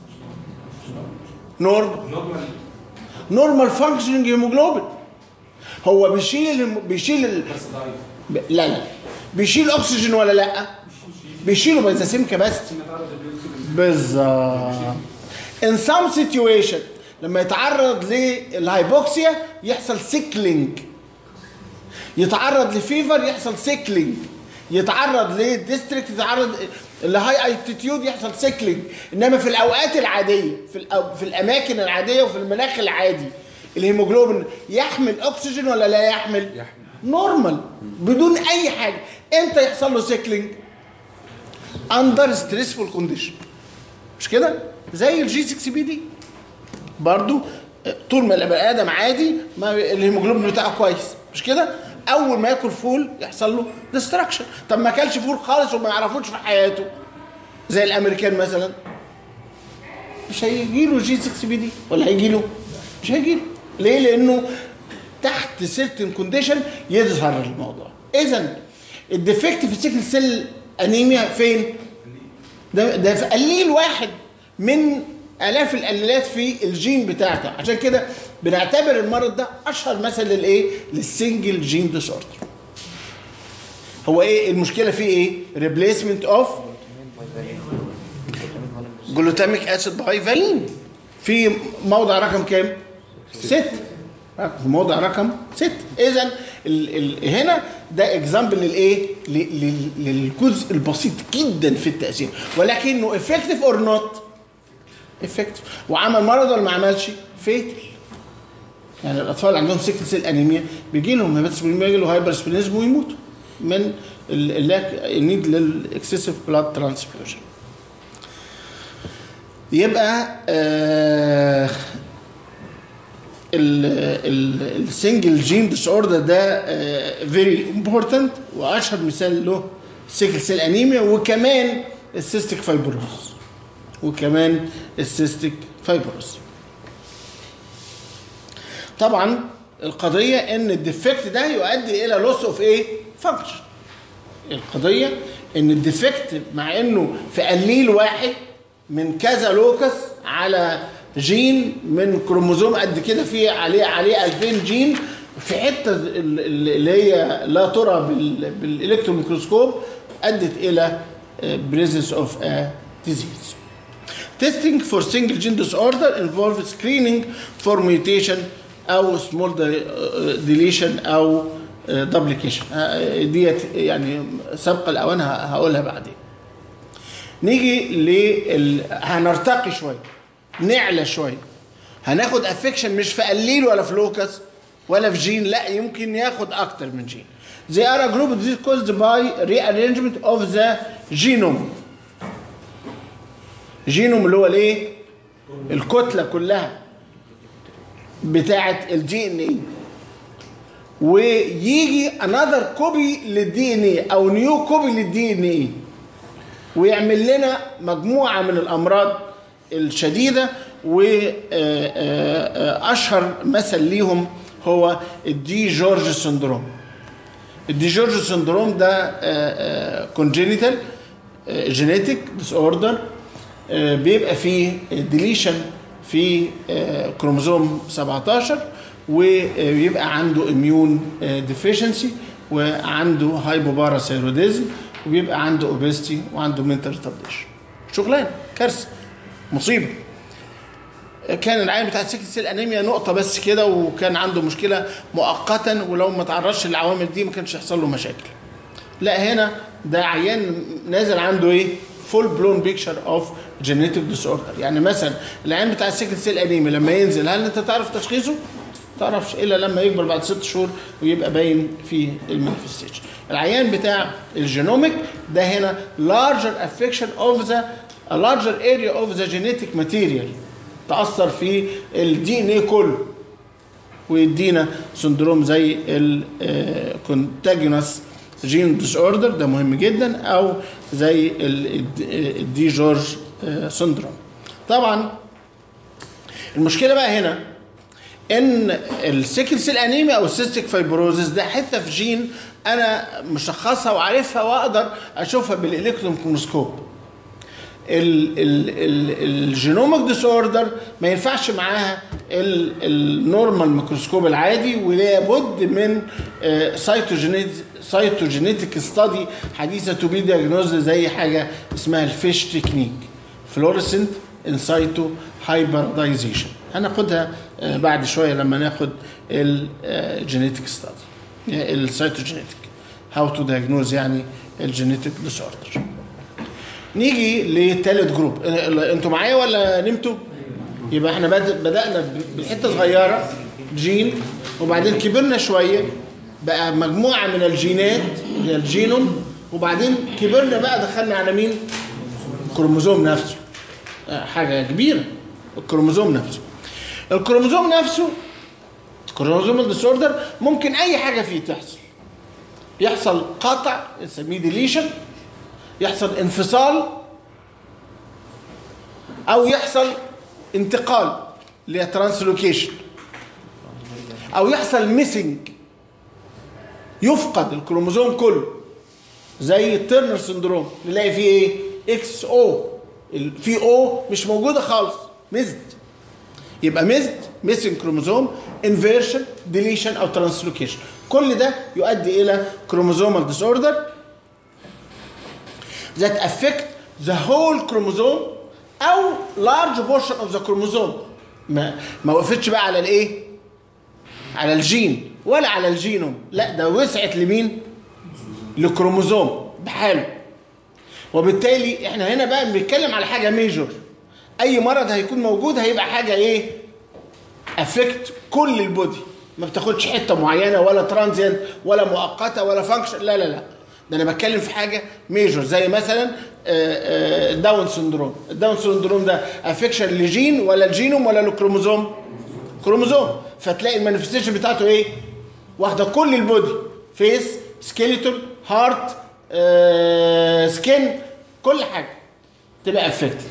نورمال نورمال فانكشننج هيموجلوبين هو بيشيل الهيمو- بيشيل ال... ب... لا لا بيشيل اكسجين ولا لا بيشيله بس سيم كباستي بالظبط in some situation لما يتعرض للهايبوكسيا يحصل سيكلينج يتعرض لفيفر يحصل سيكلينج يتعرض لديستريكت يتعرض لهاي التيتيود يحصل سيكلينج انما في الاوقات العاديه في الأو... في الاماكن العاديه وفي المناخ العادي الهيموجلوبين يحمل اكسجين ولا لا يحمل يحمل. نورمال بدون اي حاجه امتى يحصل له سيكلينج اندر ستريسفول كونديشن مش كده زي الجي 6 بي دي برضو طول ما البني ادم عادي ما الهيموجلوبين بتاعه كويس مش كده اول ما ياكل فول يحصل له ديستراكشن طب ما اكلش فول خالص وما يعرفوش في حياته زي الامريكان مثلا مش هيجي له جي 6 بي دي ولا هيجي له مش هيجي له ليه لانه تحت سيرتن كونديشن يظهر الموضوع اذا الديفكت في السيكل سيل انيميا فين ده ده في قليل واحد من الاف القليلات في الجين بتاعته عشان كده بنعتبر المرض ده اشهر مثل للايه للسنجل جين ديس اوردر هو ايه المشكله فيه ايه ريبليسمنت اوف جلوتاميك اسيد باي فالين في موضع رقم كام ست في موضع رقم ست اذا ال ال هنا ده اكزامبل للايه ل- لل- للجزء البسيط جدا في التاثير ولكنه افكتيف اور نوت افكتيف وعمل مرض ولا ما عملش فيتل يعني الاطفال اللي عندهم سيكل سيل انيميا بيجي لهم هيباتسبلينيا بيجي له هايبر سبلينيزم ويموتوا من اللاك النيد للاكسسيف بلاد ترانسفيوجن يبقى آه السنجل جين ديس اوردر ده فيري امبورتنت واشهر مثال له سيكل سيل انيميا وكمان السيستيك فايبروز وكمان السيستيك فايبروز طبعا القضيه ان الديفكت ده يؤدي الى لوس اوف ايه فانكشن القضيه ان الديفكت مع انه في قليل واحد من كذا لوكس على جين من كروموزوم قد كده فيه عليه عليه 2000 جين في حته ال- ال- اللي هي لا ترى بال- بالالكترون ميكروسكوب ادت الى بريزنس اوف ا disease. Testing for single gene disorder involves screening for mutation او small de- deletion او duplication آه، ديت يعني سبق الاوان ه- هقولها بعدين. نيجي لل هنرتقي شويه نعلى شويه هناخد افكشن مش في قليل ولا في لوكس ولا في جين لا يمكن ياخد اكتر من جين They are a group that is caused by rearrangement of the genome جينوم اللي هو الايه الكتله كلها بتاعه الدي ان اي ويجي انذر كوبي للدي ان اي او نيو كوبي للدي ان اي ويعمل لنا مجموعه من الامراض الشديده واشهر مثل ليهم هو الدي جورج سندروم الدي جورج سندروم ده كونجينيتال جينيتك ديس اوردر بيبقى فيه ديليشن في آه، كروموزوم 17 ويبقى عنده اميون ديفيشنسي وعنده هايبوباراثيروديزم وبيبقى عنده اوبستي وعنده منتال ريتارديشن شغلانه كارثه مصيبه كان العين بتاعت سكت سيل انيميا نقطه بس كده وكان عنده مشكله مؤقتا ولو ما تعرضش للعوامل دي ما كانش يحصل له مشاكل لا هنا ده عيان نازل عنده ايه فول بلون بيكتشر اوف جينيتك ديس اوردر يعني مثلا العيان بتاع السكت سيل انيميا لما ينزل هل انت تعرف تشخيصه تعرفش الا لما يكبر بعد ست شهور ويبقى باين في المانيفستيشن العيان بتاع الجينوميك ده هنا larger affection of the a larger area of the genetic material تأثر في الدي ان ايه كله ويدينا سندروم زي الكونتاجينوس جين ديس اوردر ده مهم جدا او زي ال- الدي جورج آه، سندروم طبعا المشكله بقى هنا ان السيكل سيل انيميا او السيستيك فايبروزس ده حته في جين انا مشخصها وعارفها واقدر اشوفها بالالكترون ميكروسكوب ال- ال- ال- الجينوميك ديس اوردر ما ينفعش معاها ال- النورمال ميكروسكوب العادي ولابد من سايتوجينيتك ستادي حديثه تو بي دياجنوز زي حاجه اسمها الفيش تكنيك فلوريسنت ان سايتو هايبردايزيشن هناخدها آه، بعد شويه لما ناخد الجينيتك ستادي السايتوجينيتك هاو تو دياجنوز يعني الجينيتك ديس اوردر نيجي لتالت جروب آه، انتوا معايا ولا نمتوا يبقى احنا بد- بدأنا ب- بحته صغيره جين وبعدين كبرنا شويه بقى مجموعه من الجينات اللي هي الجينوم وبعدين كبرنا بقى دخلنا على مين الكروموزوم نفسه آه، حاجه كبيره الكروموزوم نفسه الكروموزوم نفسه الكروموزوم ديسوردر ممكن اي حاجه فيه تحصل يحصل قطع نسميه ديليشن يحصل انفصال او يحصل انتقال اللي هي ترانسلوكيشن او يحصل ميسنج يفقد الكروموزوم كله زي الترنر سندروم نلاقي فيه ايه اكس او في او مش موجوده خالص ميزد يبقى ميزد ميسنج كروموزوم انفيرشن ديليشن او ترانسلوكيشن كل ده يؤدي الى كروموزومال ديس اوردر that affect the whole chromosome او large portion of the chromosome ما ما وقفتش بقى على الايه على الجين ولا على الجينوم لا ده وسعت لمين لكروموزوم بحاله وبالتالي احنا هنا بقى بنتكلم على حاجه ميجور اي مرض هيكون موجود هيبقى حاجه ايه افكت كل البودي ما بتاخدش حته معينه ولا ترانزيانت ولا مؤقته ولا فانكشن لا لا لا ده انا بتكلم في حاجه ميجور زي مثلا آه، آه، داون سندروم الداون سندروم ده افكشن لجين ولا الجينوم ولا الكروموزوم كروموزوم فتلاقي المانيفستيشن بتاعته ايه واخده كل البودي فيس سكيلتون هارت سكين كل حاجه تبقى افكتد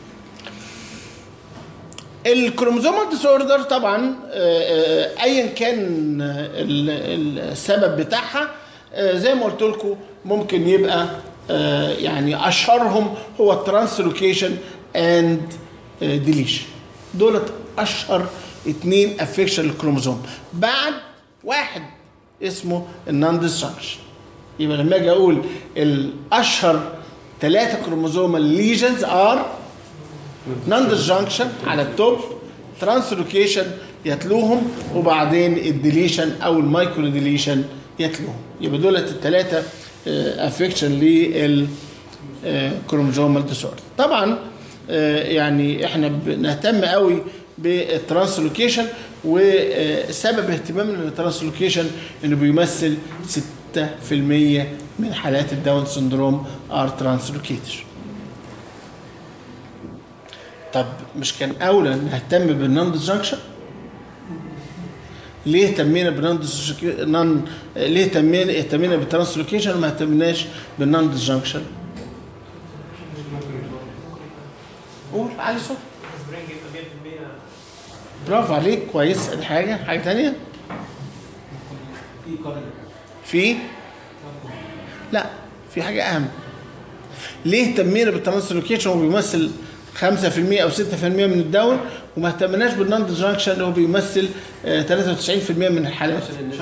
الكروموزومال ديس اوردر طبعا آه، آه، ايا كان ال- السبب بتاعها آه، زي ما قلت لكم ممكن يبقى آه، يعني اشهرهم هو الترانسلوكيشن اند ديليشن دولت اشهر اتنين افكشن للكروموزوم بعد واحد اسمه النون ديسجنكشن يبقى لما اجي اقول الاشهر ثلاثه كروموزومال ليجنز ار نون ديسجنكشن على التوب ترانسلوكيشن يتلوهم وبعدين الديليشن او المايكرو ديليشن يتلوهم يبقى دولت الثلاثه افكشن للكروموزومال ديسوردر طبعا آه، يعني احنا بنهتم قوي بالترانسلوكيشن وسبب اهتمامنا بالترانسلوكيشن انه بيمثل 6% من حالات الداون سندروم ار ترانسلوكيتر طب مش كان اولى نهتم بالنون ديسجنكشن ليه اهتمينا بالنون نون ليه اهتمينا اهتمينا بالترانسلوكيشن وما اهتمناش بالنون ديسجنكشن قول علي صوت برافو عليك كويس ادي حاجه حاجه ثانيه في لا في حاجه اهم ليه اهتمينا بالترانسلوكيشن وهو بيمثل 5% او 6% من الدول وما اهتمناش بالنون ديسجنكشن اللي هو بيمثل آه، 93% من الحالات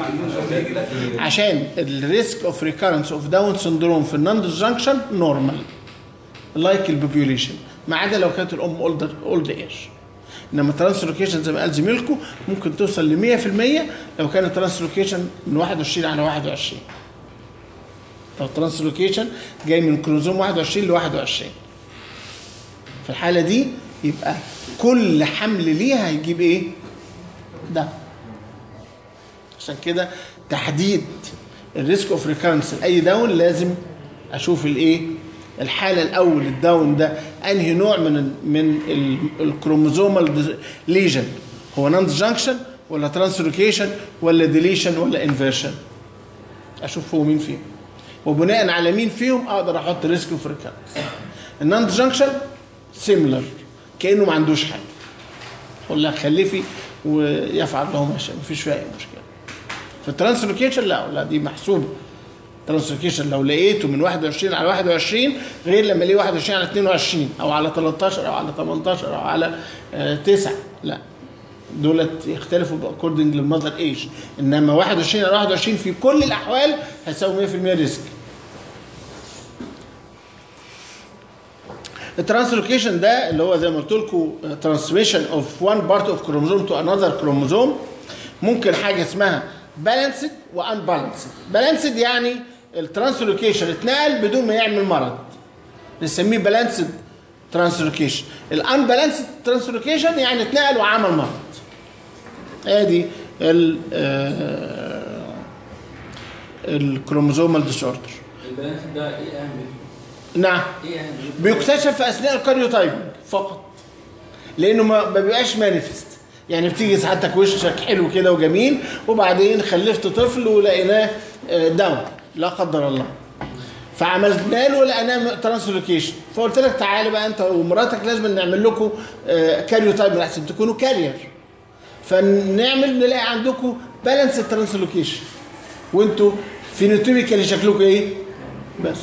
عشان الريسك اوف ريكارنس اوف داون سندروم في النون ديسجنكشن نورمال لايك البوبيوليشن ما عدا لو كانت الام اولد اولد ايج انما الترانسلوكيشن زي ما قال زميلكم ممكن توصل ل 100% لو كان الترانسلوكيشن من 21 على 21 لو الترانسلوكيشن جاي من كروموزوم 21 ل 21 في الحاله دي يبقى كل حمل ليها هيجيب ايه؟ ده عشان كده تحديد الريسك اوف ريكارنس لاي داون لازم اشوف الايه؟ الحاله الاول الداون ده انهي نوع من ال من ال الكروموزومال ليجن هو نون جانكشن ولا ترانسلوكيشن ولا ديليشن ولا انفيرشن اشوف هو مين فيهم وبناء على مين فيهم اقدر احط ريسك اوف ريكارنس النون جانكشن سيميلر كانه ما عندوش حاجه اقول لك خلفي ويفعل له ما شاء مفيش فيها اي مشكله في الترانسلوكيشن لا لا دي محسوبه الترانسلوكيشن لو لقيته من 21 على 21 غير لما الاقيه 21 على 22 او على 13 او على 18 او على 9 لا دولت يختلفوا اكوردنج للمذر ايج انما 21 على 21 في كل الاحوال هيساوي 100% ريسك الترانسلوكيشن ده اللي هو زي ما قلت لكم ترانسميشن اوف وان بارت اوف كروموزوم تو انذر كروموزوم ممكن حاجه اسمها بالانسد وان بالانسد بالانسد يعني الترانسلوكيشن اتنقل بدون ما يعمل مرض نسميه بالانسد ترانسلوكيشن الان بالانسد ترانسلوكيشن يعني اتنقل وعمل مرض ادي ال الكروموزومال ديسوردر البالانس ده ايه اهم نعم ايه اهم بيكتشف في اثناء الكاريوتايبنج فقط لانه ما ما بيبقاش مانيفست يعني بتيجي سعادتك وشك حلو كده وجميل وبعدين خلفت طفل ولقيناه آه، داون لا قدر الله فعملنا له لقيناه ترانسلوكيشن فقلت لك تعالى بقى انت ومراتك لازم نعمل لكم كاريوتايب احسن تكونوا كارير فنعمل نلاقي عندكم بالانس ترانسلوكيشن وانتوا فينوتيبيكالي شكلكم ايه؟ بس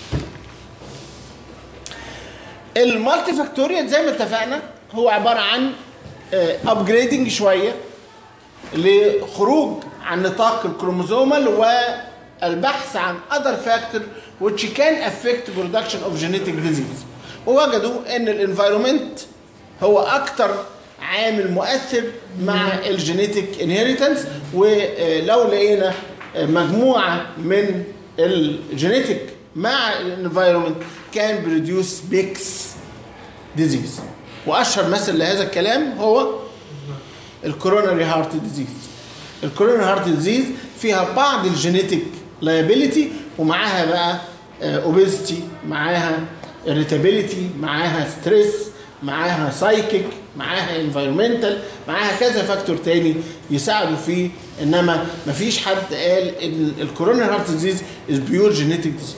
المالتي فاكتوريال زي ما اتفقنا هو عباره عن ابجريدنج شويه لخروج عن نطاق الكروموزومال والبحث عن other factor which can affect production of genetic disease ووجدوا ان الانفايرومنت هو اكتر عامل مؤثر مع الجينيتك انهيرتنس ولو لقينا مجموعه من الجينيتك مع الانفايرومنت كان بريديوس بيكس ديزيز واشهر مثل لهذا الكلام هو الكوروناري هارت ديزيز الكوروناري هارت ديزيز فيها بعض الجينيتك لايبيليتي ومعاها بقى اوبيزيتي معاها irritability معاها ستريس معاها سايكيك معاها انفايرمنتال معاها كذا فاكتور تاني يساعدوا فيه انما مفيش حد قال ان الكوروناري هارت ديزيز از بيور جينيتك ديزيز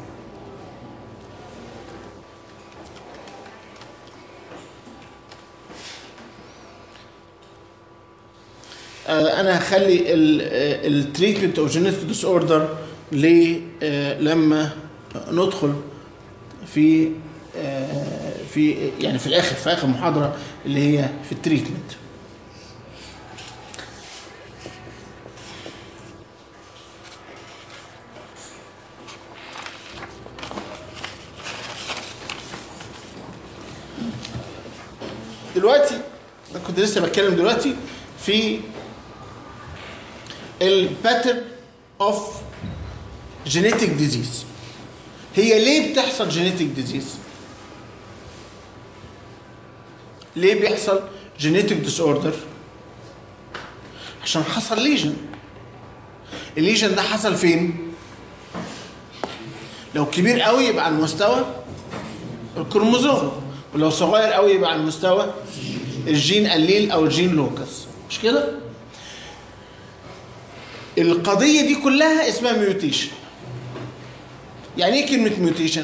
انا هخلي التريتمنت اوف جينيتك ديس اوردر لما ندخل في آه، في يعني في الاخر في اخر محاضره اللي هي في التريتمنت دلوقتي انا كنت لسه بتكلم دلوقتي في الباترن اوف جينيتك ديزيز هي ليه بتحصل جينيتك ديزيز ليه بيحصل جينيتك ديس اوردر عشان حصل ليجن الليجن ده حصل فين لو كبير قوي يبقى على مستوى الكروموزوم ولو صغير قوي يبقى على مستوى الجين الليل او الجين لوكس مش كده القضيه دي كلها اسمها ميوتيشن يعني ايه كلمه ميوتيشن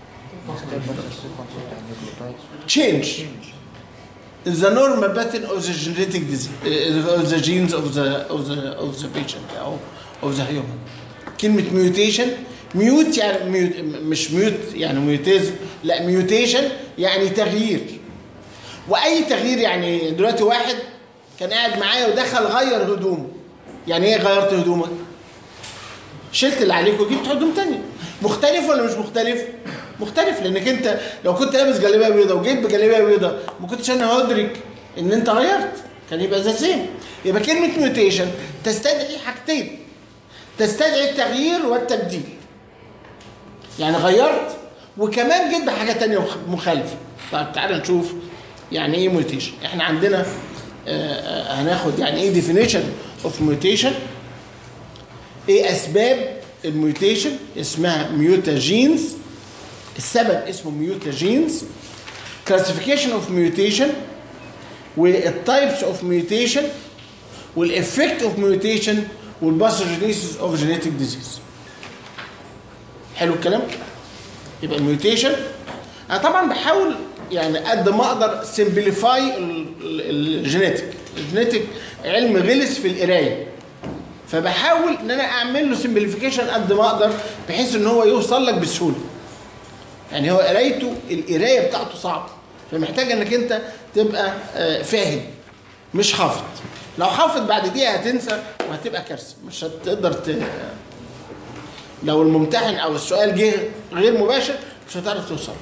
change in the normal pattern of the genetic disease uh, of the genes of the of the of the patient او of the human كلمة mutation ميوت يعني ميوت مش ميوت يعني ميوتيز لا ميوتيشن يعني تغيير واي تغيير يعني دلوقتي واحد كان قاعد معايا ودخل غير هدومه يعني ايه غيرت هدومك شلت اللي عليك وجبت هدوم تانية مختلف ولا مش مختلف مختلف لانك انت لو كنت لابس جلابيه بيضاء وجيت بجلابيه بيضاء ما كنتش انا هدرك ان انت غيرت كان يبقى ذا سيم يبقى كلمه ميوتيشن تستدعي حاجتين تستدعي التغيير والتبديل يعني غيرت وكمان جيت بحاجه تانية مخ- مخالفه طيب تعالى نشوف يعني ايه ميوتيشن احنا عندنا آه، آه، هناخد يعني ايه definition اوف ميوتيشن ايه اسباب الميوتيشن اسمها ميوتاجينز السبب اسمه ميوتاجينز كلاسيفيكيشن اوف ميوتيشن والتايبس اوف ميوتيشن والافكت اوف ميوتيشن والباثوجينيسيس اوف جينيتك ديزيز حلو الكلام يبقى الميوتيشن انا طبعا بحاول يعني قد ما اقدر سمبليفاي الجينيتك الجينيتك علم غلس في القرايه فبحاول ان انا اعمل له سمبليفيكيشن قد ما اقدر بحيث ان هو يوصل لك بسهوله يعني هو قرايته القرايه بتاعته صعبه فمحتاج انك انت تبقى آه، فاهم مش حافظ لو حافظ بعد دقيقه هتنسى وهتبقى كارثه مش هتقدر ت... لو الممتحن او السؤال جه غير مباشر مش هتعرف توصل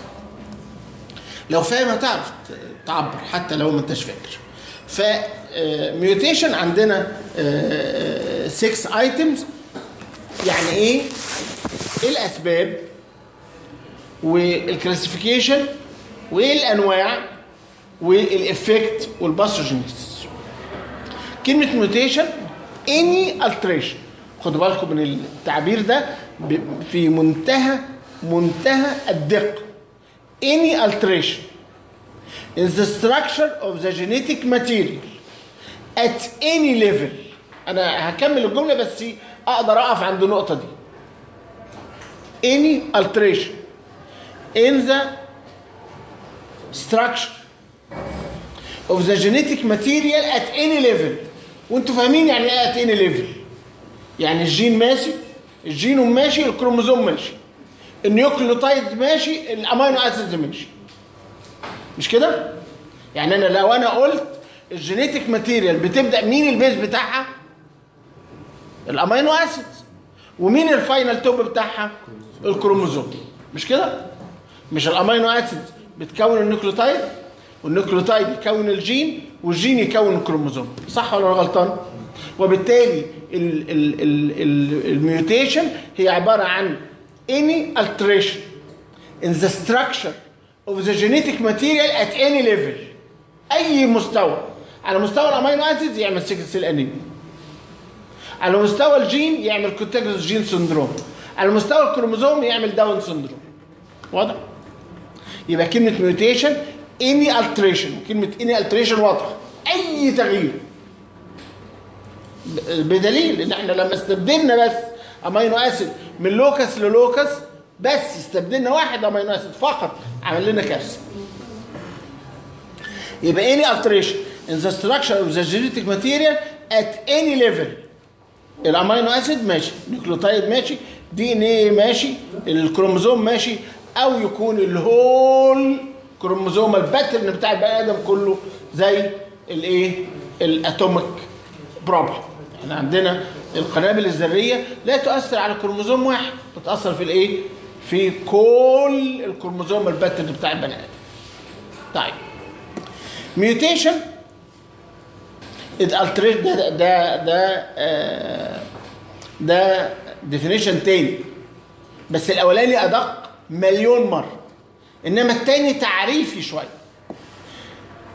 لو فاهم هتعرف ت- تعبر حتى لو ما انتش فاكر فميوتيشن عندنا 6 ايتمز يعني ايه ايه الاسباب والكلاسيفيكيشن وايه الانواع والافكت والباثوجينيسيس كلمه ميوتيشن اني التريشن خدوا بالكم من التعبير ده ب- في منتهى منتهى الدقه any alteration in the structure of the genetic material at any level انا هكمل الجمله بس اقدر اقف عند النقطه دي any alteration in the structure of the genetic material at any level وانتوا فاهمين يعني ايه at any level يعني الجين ماشي الجينوم ماشي الكروموزوم ماشي النيوكليوتايد ماشي الامينو اسيدز ماشي مش كده يعني انا لو انا قلت الجينيتك ماتيريال بتبدا مين البيز بتاعها الامينو اسيدز ومين الفاينل توب بتاعها الكروموزوم مش كده مش الامينو اسيدز بتكون النيوكليوتايد والنيوكليوتايد يكون الجين والجين يكون الكروموزوم صح ولا أنا غلطان وبالتالي ال- ال- ال- ال- الميوتيشن هي عباره عن any alteration in the structure of the genetic material at any level اي مستوى على مستوى الامينو اسيدز يعمل سيكل سيل انيميا على مستوى الجين يعمل كونتاجوس جين سندروم على مستوى الكروموزوم يعمل داون سندروم واضح يبقى كلمه ميوتيشن اني التريشن كلمه اني التريشن واضحه اي تغيير ب- بدليل ان احنا لما استبدلنا بس امينو اسيد من لوكس للوكس بس استبدلنا واحد امينو اسيد فقط عمل لنا كارثه يبقى any alteration in the structure of the genetic material at any level الامينو اسيد ماشي نيوكليوتايد ماشي دي ان ايه ماشي الكروموزوم ماشي او يكون الهول كروموزوم الباترن بتاع البني ادم كله زي الايه الاتوميك بروبلم احنا عندنا القنابل الذريه لا تؤثر على كروموزوم واحد بتاثر في الايه في كل الكروموزوم الباترن بتاع البني ادم طيب ميوتيشن الالتريت ده ده ده آه، ده ديفينيشن تاني بس الاولاني ادق مليون مره انما التاني تعريفي شويه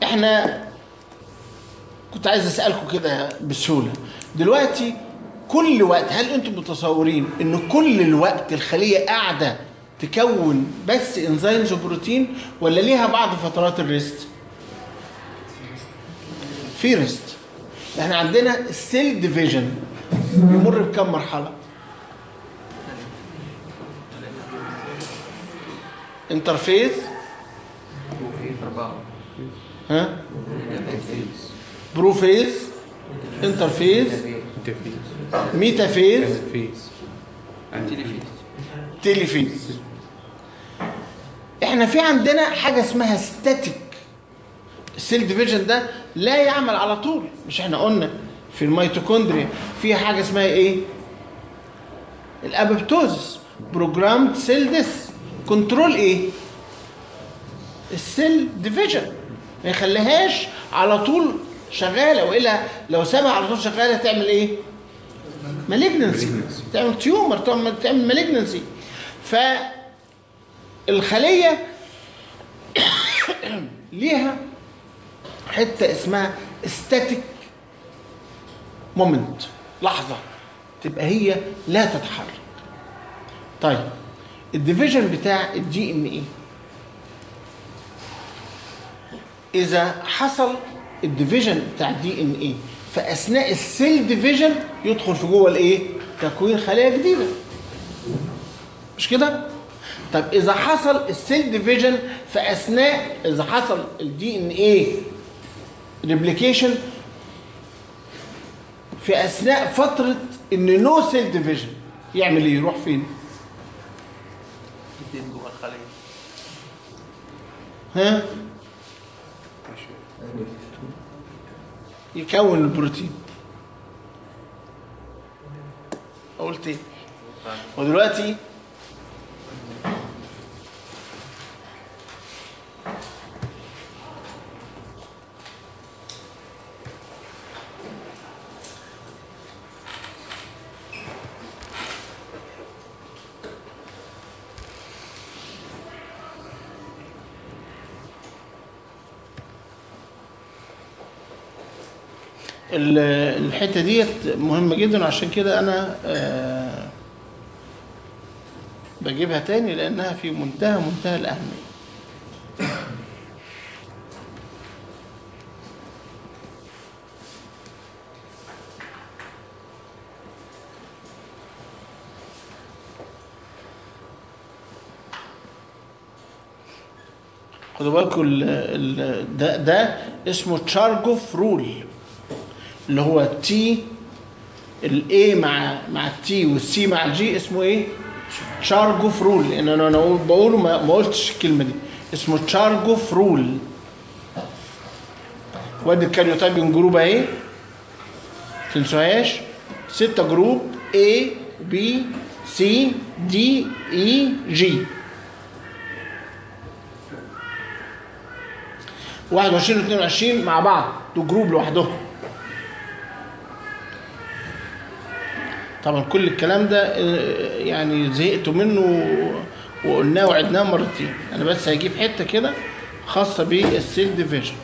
احنا كنت عايز اسالكم كده بسهوله دلوقتي كل وقت هل انتم متصورين ان كل الوقت الخليه قاعده تكون بس انزيمز وبروتين ولا ليها بعض فترات الريست في ريست احنا عندنا السيل ديفيجن بيمر بكم مرحله انترفيز وفي أربعة ها بروفيز انترفيز انترفيز ميتافيز انترفيز تيليفيز احنا في عندنا حاجه اسمها ستاتيك السيل ديفيجن ده لا يعمل على طول مش احنا قلنا في الميتوكوندريا في حاجه اسمها ايه الابوبتوزس بروجرامد سيل ديس كنترول ايه السيل ديفيجن ما يخليهاش على طول شغاله والا لو سابها على طول شغاله تعمل ايه مالجنسي تعمل تيومر تعمل تعمل مالجنسي فالخليه ليها حته اسمها ستاتيك مومنت لحظه تبقى هي لا تتحرك طيب الديفيجن بتاع الدي ان ايه اذا حصل الديفيجن بتاع الدي ان ايه فاثناء السيل ديفيجن يدخل في جوه الايه تكوين خلايا جديده مش كده طب اذا حصل السيل ديفيجن في اثناء اذا حصل الدي ان ايه ريبليكيشن في اثناء فتره ان نو سيل ديفيجن يعمل ايه يروح فين جديد جوه الخليه ها يكون البروتين قلت ايه ودلوقتي ال- الحته ديت مهمه جدا عشان كده انا آه، بجيبها تاني لانها في منتهى منتهى الاهميه خدوا بالكم ال- ال- ده ده اسمه تشارجوف رول اللي هو تي الاي مع مع التي والسي مع الجي اسمه ايه؟ تشارجوف رول لان انا انا أقول- بقوله ما, ما قلتش الكلمه دي اسمه تشارجوف رول وادي الكاريوتايبنج جروب اهي تنسوهاش ستة جروب A B C D E G 21 و 22 مع بعض دول جروب لوحدهم طبعا كل الكلام ده آه، يعني زهقتوا منه وقلناه وعدناه مرتين انا بس هجيب حته كده خاصه بالسيل ديفيجن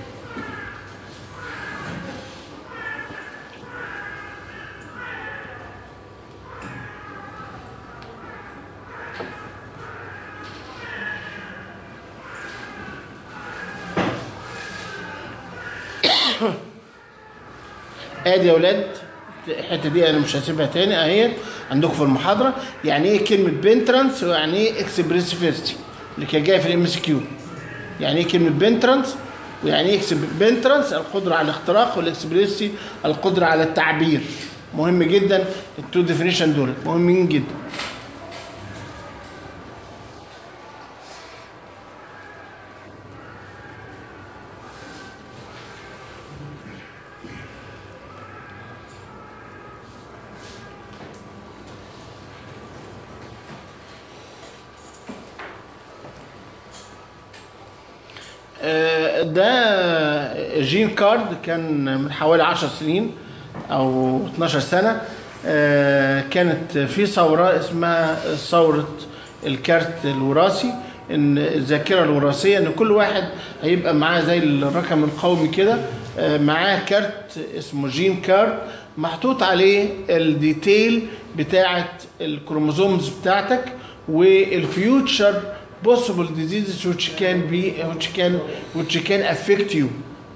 ادي يا اولاد الحته دي انا مش هسيبها تاني اهي عندكم في المحاضره يعني ايه كلمه بنترانس ويعني ايه اكسبريسيفيستي اللي كانت جايه في الام اس كيو يعني ايه كلمه بنترانس ويعني ايه بنترانس القدره على الاختراق والاكسبريسي القدره على التعبير مهم جدا التو ديفينيشن دول مهمين جدا آه، ده جين كارد كان من حوالي 10 سنين او 12 سنه آه، كانت في ثوره اسمها ثوره الكارت الوراثي ان الذاكره الوراثيه ان كل واحد هيبقى معاه زي الرقم القومي كده آه، معاه كارت اسمه جين كارت محطوط عليه الديتيل بتاعه الكروموزومز بتاعتك والفيوتشر possible diseases which can be which can which can affect you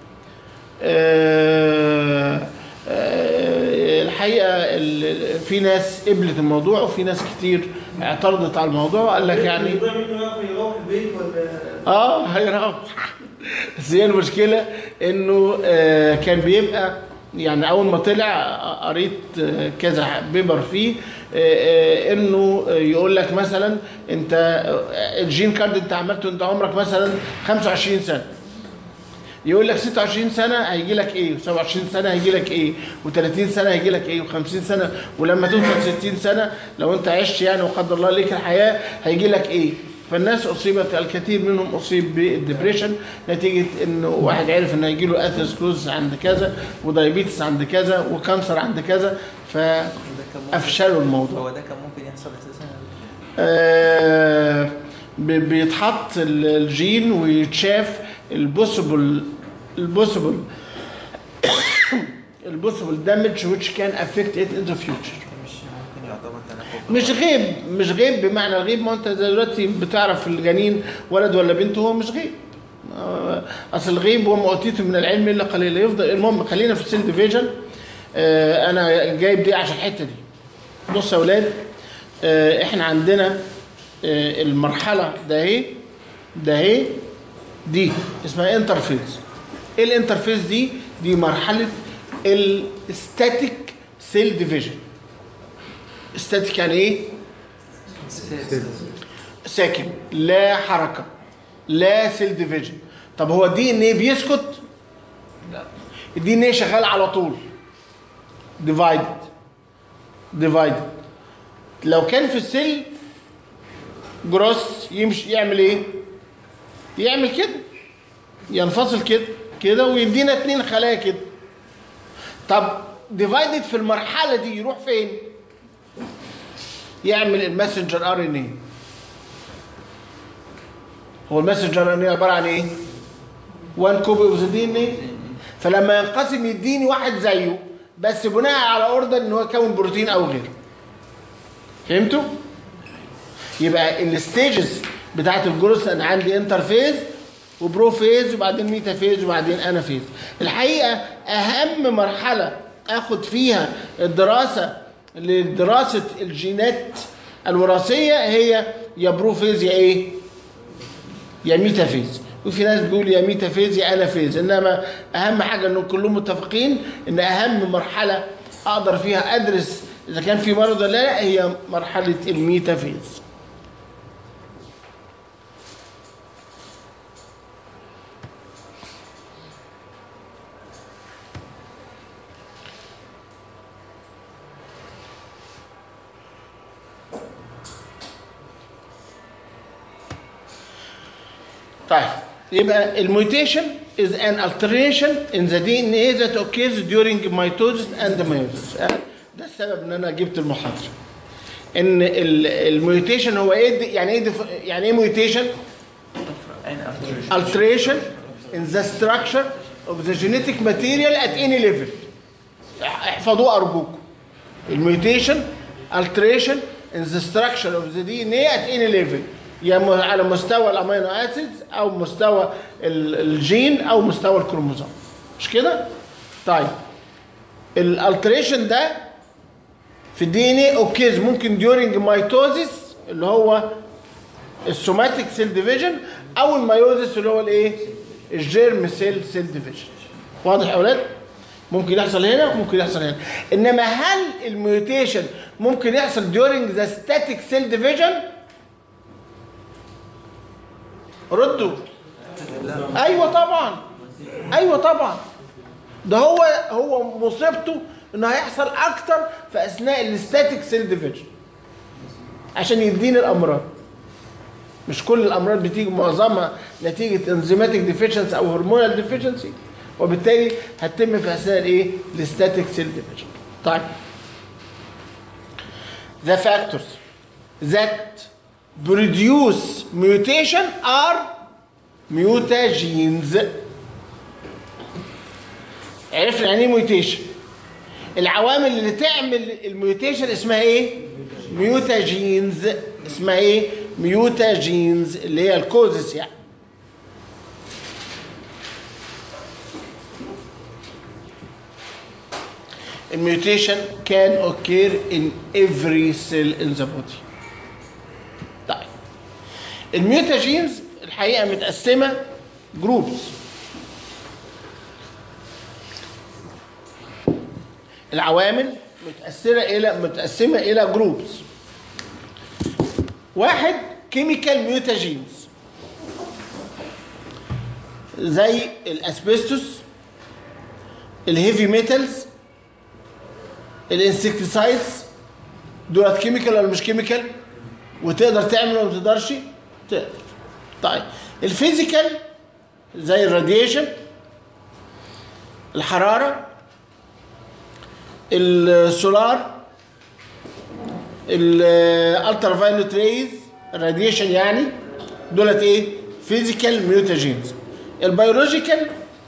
آه، آه، الحقيقه ال- في ناس قبلت الموضوع وفي ناس كتير اعترضت على الموضوع وقال لك يعني يضيع منه يعرف يروح البيت ولا اه هيروح بس هي المشكله انه آه كان بيبقى يعني اول ما طلع قريت آه، كذا بيبر فيه آه، آه، انه يقول لك مثلا انت آه، الجين كارد انت عملته انت عمرك مثلا 25 سنه يقول لك 26 سنه هيجي لك ايه و27 سنه هيجي لك ايه و30 سنه هيجي لك ايه و50 سنه ولما توصل 60 سنه لو انت عشت يعني وقدر الله ليك الحياه هيجي لك ايه فالناس اصيبت الكثير منهم اصيب بالدبريشن نتيجه انه واحد عرف ان هيجي له اثيروسكلوز عند كذا ودايابيتس عند كذا وكانسر عند كذا فافشلوا الموضوع هو ده كان ممكن يحصل اساسا آه، بي- بيتحط ال- الجين ويتشاف البوسيبل البوسيبل البوسيبل دامج which can affect it in the future مش ممكن يعتبر تناقض مش غيب مش غيب بمعنى الغيب ما انت دلوقتي بتعرف الجنين ولد ولا بنت هو مش غيب آه، اصل الغيب وما اوتيته من العلم الا قليلا يفضل المهم خلينا في السيل ديفيجن انا جايب دي عشان الحته دي بص يا اولاد آه، احنا عندنا آه، المرحله ده اهي ده اهي دي اسمها انترفيز ايه الانترفيز دي دي مرحله الستاتيك سيل ديفيجن ستاتيك يعني ايه ساكن لا حركه لا سيل ديفيجن طب هو الدي ان ايه بيسكت لا الدي ان ايه شغال على طول ديفايدد ديفايدد لو كان في السيل جروس يمشي يعمل ايه يعمل كده ينفصل كده كده ويدينا اتنين خلايا كده طب ديفايدد في المرحله دي يروح فين يعمل الماسنجر ار ان ايه هو الماسنجر ار ان ايه عباره عن ايه وان كوبي اوف ذا دي ان ايه فلما ينقسم يديني واحد زيه بس بناء على اوردر ان هو يكون بروتين او غيره فهمتوا يبقى الستيجز بتاعت الجروث انا عندي انترفيز وبروفيز وبعدين ميتافيز وبعدين انافيز الحقيقه اهم مرحله اخد فيها الدراسه لدراسه الجينات الوراثيه هي يا بروفيز يا ايه يا ميتافيز وفي ناس بيقول يا ميتافيز يا انافيز انما اهم حاجه انهم كلهم متفقين ان اهم مرحله اقدر فيها ادرس اذا كان في مرض ولا لا هي مرحله الميتافيز طيب يبقى الميوتيشن is an alteration in the DNA that occurs during mitosis and meiosis آه، ده السبب ان انا جبت المحاضره ان ال- الميوتيشن هو ايه يعني ايه دف- يعني ايه ميوتيشن عين alteration in the structure of the genetic material at any level اح- احفظوه ارجوكم الميوتيشن alteration in the structure of the DNA at any level يا م- على مستوى الامينو اسيدز او مستوى ال- الجين او مستوى الكروموزوم مش كده طيب الالتريشن ده في الدي ان ايه اوكيز ممكن during ميتوزيس اللي هو السوماتيك سيل ديفيجن او الميوزيس اللي هو الايه الجيرم سيل سيل ديفيجن واضح يا اولاد ممكن يحصل هنا ممكن يحصل هنا انما هل الميوتيشن ممكن يحصل during the static cell division ردوا ايوه طبعا ايوه طبعا ده هو هو مصيبته انه هيحصل اكتر في اثناء الستاتيك سيل ديفيجن عشان يديني الامراض مش كل الامراض بتيجي معظمها نتيجه انزيماتيك ديفيشنسي او هرمونال ديفيشنسي وبالتالي هتتم في اثناء الايه الستاتيك سيل ديفيجن طيب the factors that produce mutation are mutagenes عرفنا يعني ايه ميوتيشن العوامل اللي تعمل الميوتيشن اسمها ايه ميوتاجينز اسمها ايه ميوتاجينز اللي هي الكوزس يعني الميوتيشن can occur in every cell in the body طيب الميوتاجينز الحقيقه متقسمه جروبس العوامل متأثرة إلى متقسمة إلى جروبس واحد كيميكال ميوتاجينز زي الاسبستوس الهيفي ميتالز الانسكتيسايدز دولت كيميكال ولا مش كيميكال وتقدر تعمل ولا ما تقدرش تقدر طيب الفيزيكال زي الراديشن الحراره السولار الالترا فايولوت ريز الراديشن يعني دولت ايه فيزيكال ميوتاجينز البيولوجيكال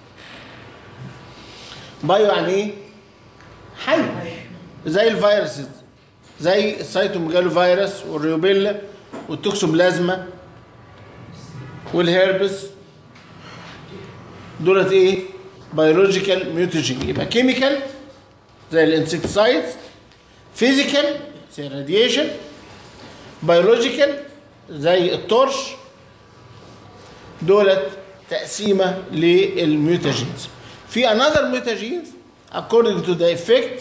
بايو يعني ايه حي زي الفيروسز زي السيتوميجالو فيروس والريوبيلا والتوكسوبلازما والهيربس دولت ايه بيولوجيكال ميوتاجين يبقى كيميكال زي الانسكتسايدز فيزيكال زي الراديشن بيولوجيكال زي التورش دولت تقسيمه للميوتاجينز في another mutagens according to the effect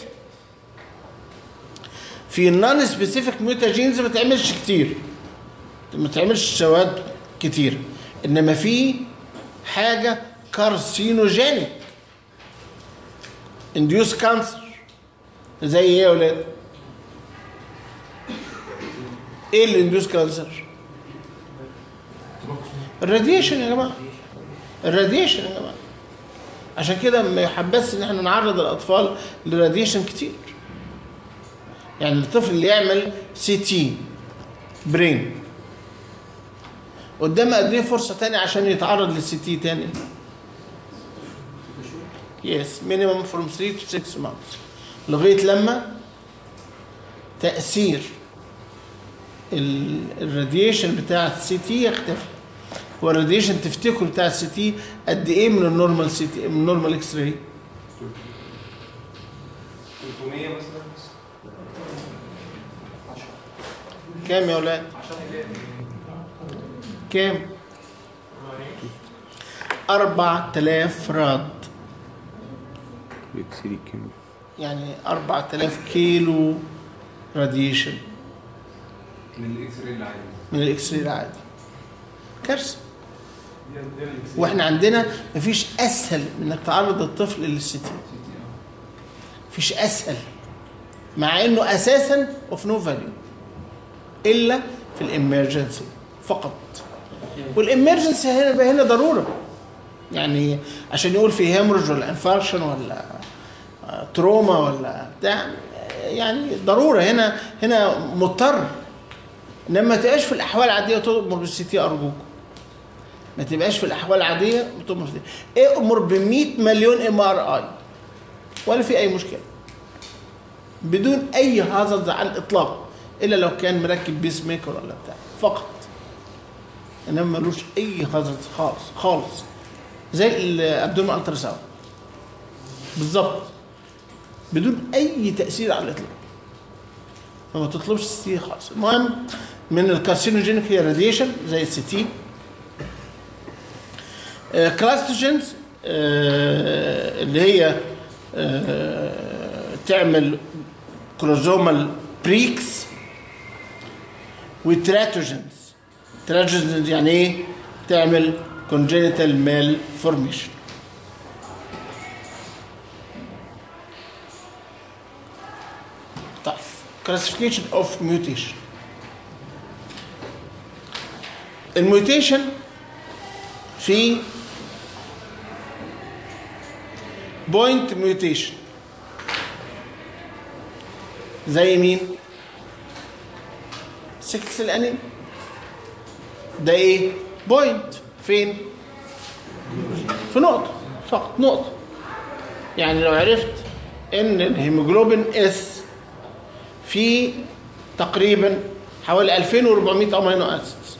في النون سبيسيفيك ميوتاجينز ما تعملش كتير ما تعملش سواد كتير انما في حاجه كارسينوجينيك انديوس كانسر زي ايه يا ولاد ايه اللي انديوس كانسر الراديشن يا جماعه الراديشن يا جماعه عشان كده ما يحبس ان احنا نعرض الاطفال للراديشن كتير يعني الطفل اللي يعمل سي تي برين قدامه قد ايه فرصه تانية عشان يتعرض للسي تي تاني يس مينيمم فروم 3 تو 6 مانثس لغايه لما تاثير ال- الراديشن بتاع السي تي يختفي هو الراديشن تفتكروا بتاع السي تي قد ايه من النورمال سي تي من النورمال اكس راي 300 مثلا كام يا اولاد كام 4000 راد بيكسري كام يعني 4000 كيلو راديشن من الاكس راي العادي من الاكس راي العادي كارثه واحنا عندنا مفيش اسهل من انك تعرض الطفل للسي تي مفيش اسهل مع انه اساسا اوف نو فاليو الا في الامرجنسي فقط والامرجنسي هنا بقى هنا ضروره يعني عشان يقول في هيمورج ولا انفارشن ولا آه، تروما ولا بتاع يعني ضروره هنا هنا مضطر انما ما تبقاش في الاحوال العاديه تؤمر بالسي تي ارجوك ما تبقاش في الاحوال العاديه تؤمر بالسي تي ايه امر ب 100 مليون ام ار اي ولا في اي مشكله بدون اي هازارد على الاطلاق الا لو كان مركب بيس ميكر ولا بتاع فقط انما ملوش اي هازارد خالص خالص زي الابدومين الترا ساوند بالظبط بدون اي تاثير على الاطلاق فما تطلبش السي خالص المهم من الكارسينوجينيك هي راديشن زي السي تي كلاستوجينز اللي هي آه، تعمل كروزومال بريكس وتراتوجينز تراتوجينز يعني ايه تعمل congenital malformation طيب classification of mutation الميوتيشن في بوينت ميوتيشن زي مين؟ سكس الانيميا ده ايه بوينت فين في نقطه فقط نقطه يعني لو عرفت ان الهيموجلوبين اس في تقريبا حوالي 2400 امينو اسيدز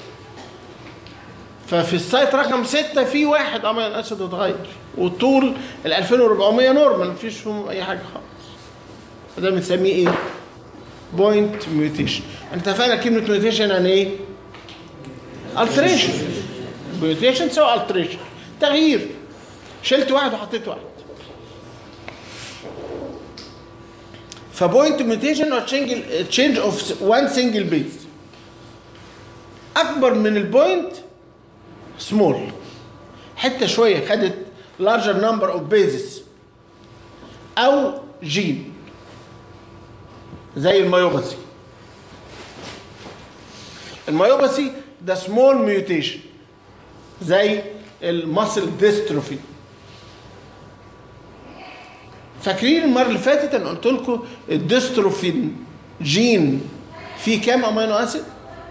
ففي السايت رقم 6 في واحد امينو اسيد اتغير والطول ال 2400 نورمال مفيش فيهم اي حاجه خالص فده بنسميه ايه؟ بوينت ميوتيشن انت اتفقنا كلمه ميوتيشن يعني ايه؟ التريشن ميوتيشن سوى التريشن تغيير شلت واحد وحطيت واحد فبوينت ميوتيشن هو تشينج اوف وان سنجل بيز اكبر من البوينت سمول حته شويه خدت larger number of bases او جين زي الميوباثي الميوباثي ده سمول ميوتيشن زي الماسل ديستروفي فاكرين المره اللي فاتت انا قلت لكم الديستروفين جين فيه كام امينو اسيد؟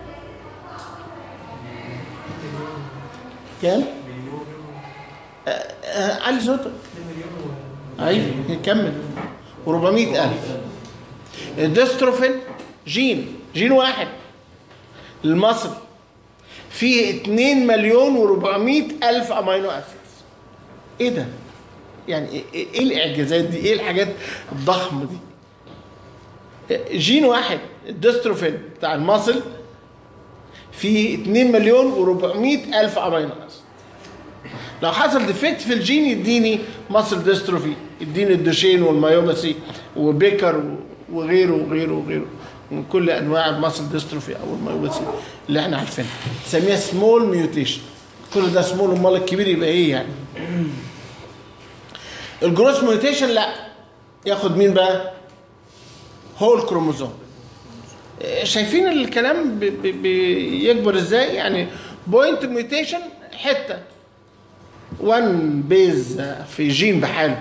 كام؟ آه، آه، علي صوتك ايوه كمل و400 الف الديستروفين جين جين واحد المصري فيه 2 مليون و400 الف امينو اسيدز ايه ده يعني ايه إيه الاعجازات دي ايه الحاجات الضخمه دي جين واحد الديستروفين بتاع المصل فيه 2 مليون و400 الف امينو اسيد لو حصل ديفكت في الجين يديني مصل ديستروفي يديني الدوشين والمايوباثي وبيكر وغيره وغيره وغيره من كل انواع المصل ديستروفي او المايوباثي اللي احنا عارفينها نسميها سمول ميوتيشن كل ده سمول امال الكبير يبقى ايه يعني الجروس ميوتيشن لا ياخد مين بقى هول كروموزوم إيه، شايفين الكلام بي- بي- بيكبر ازاي يعني بوينت ميوتيشن حته 1 بيز في جين بحاله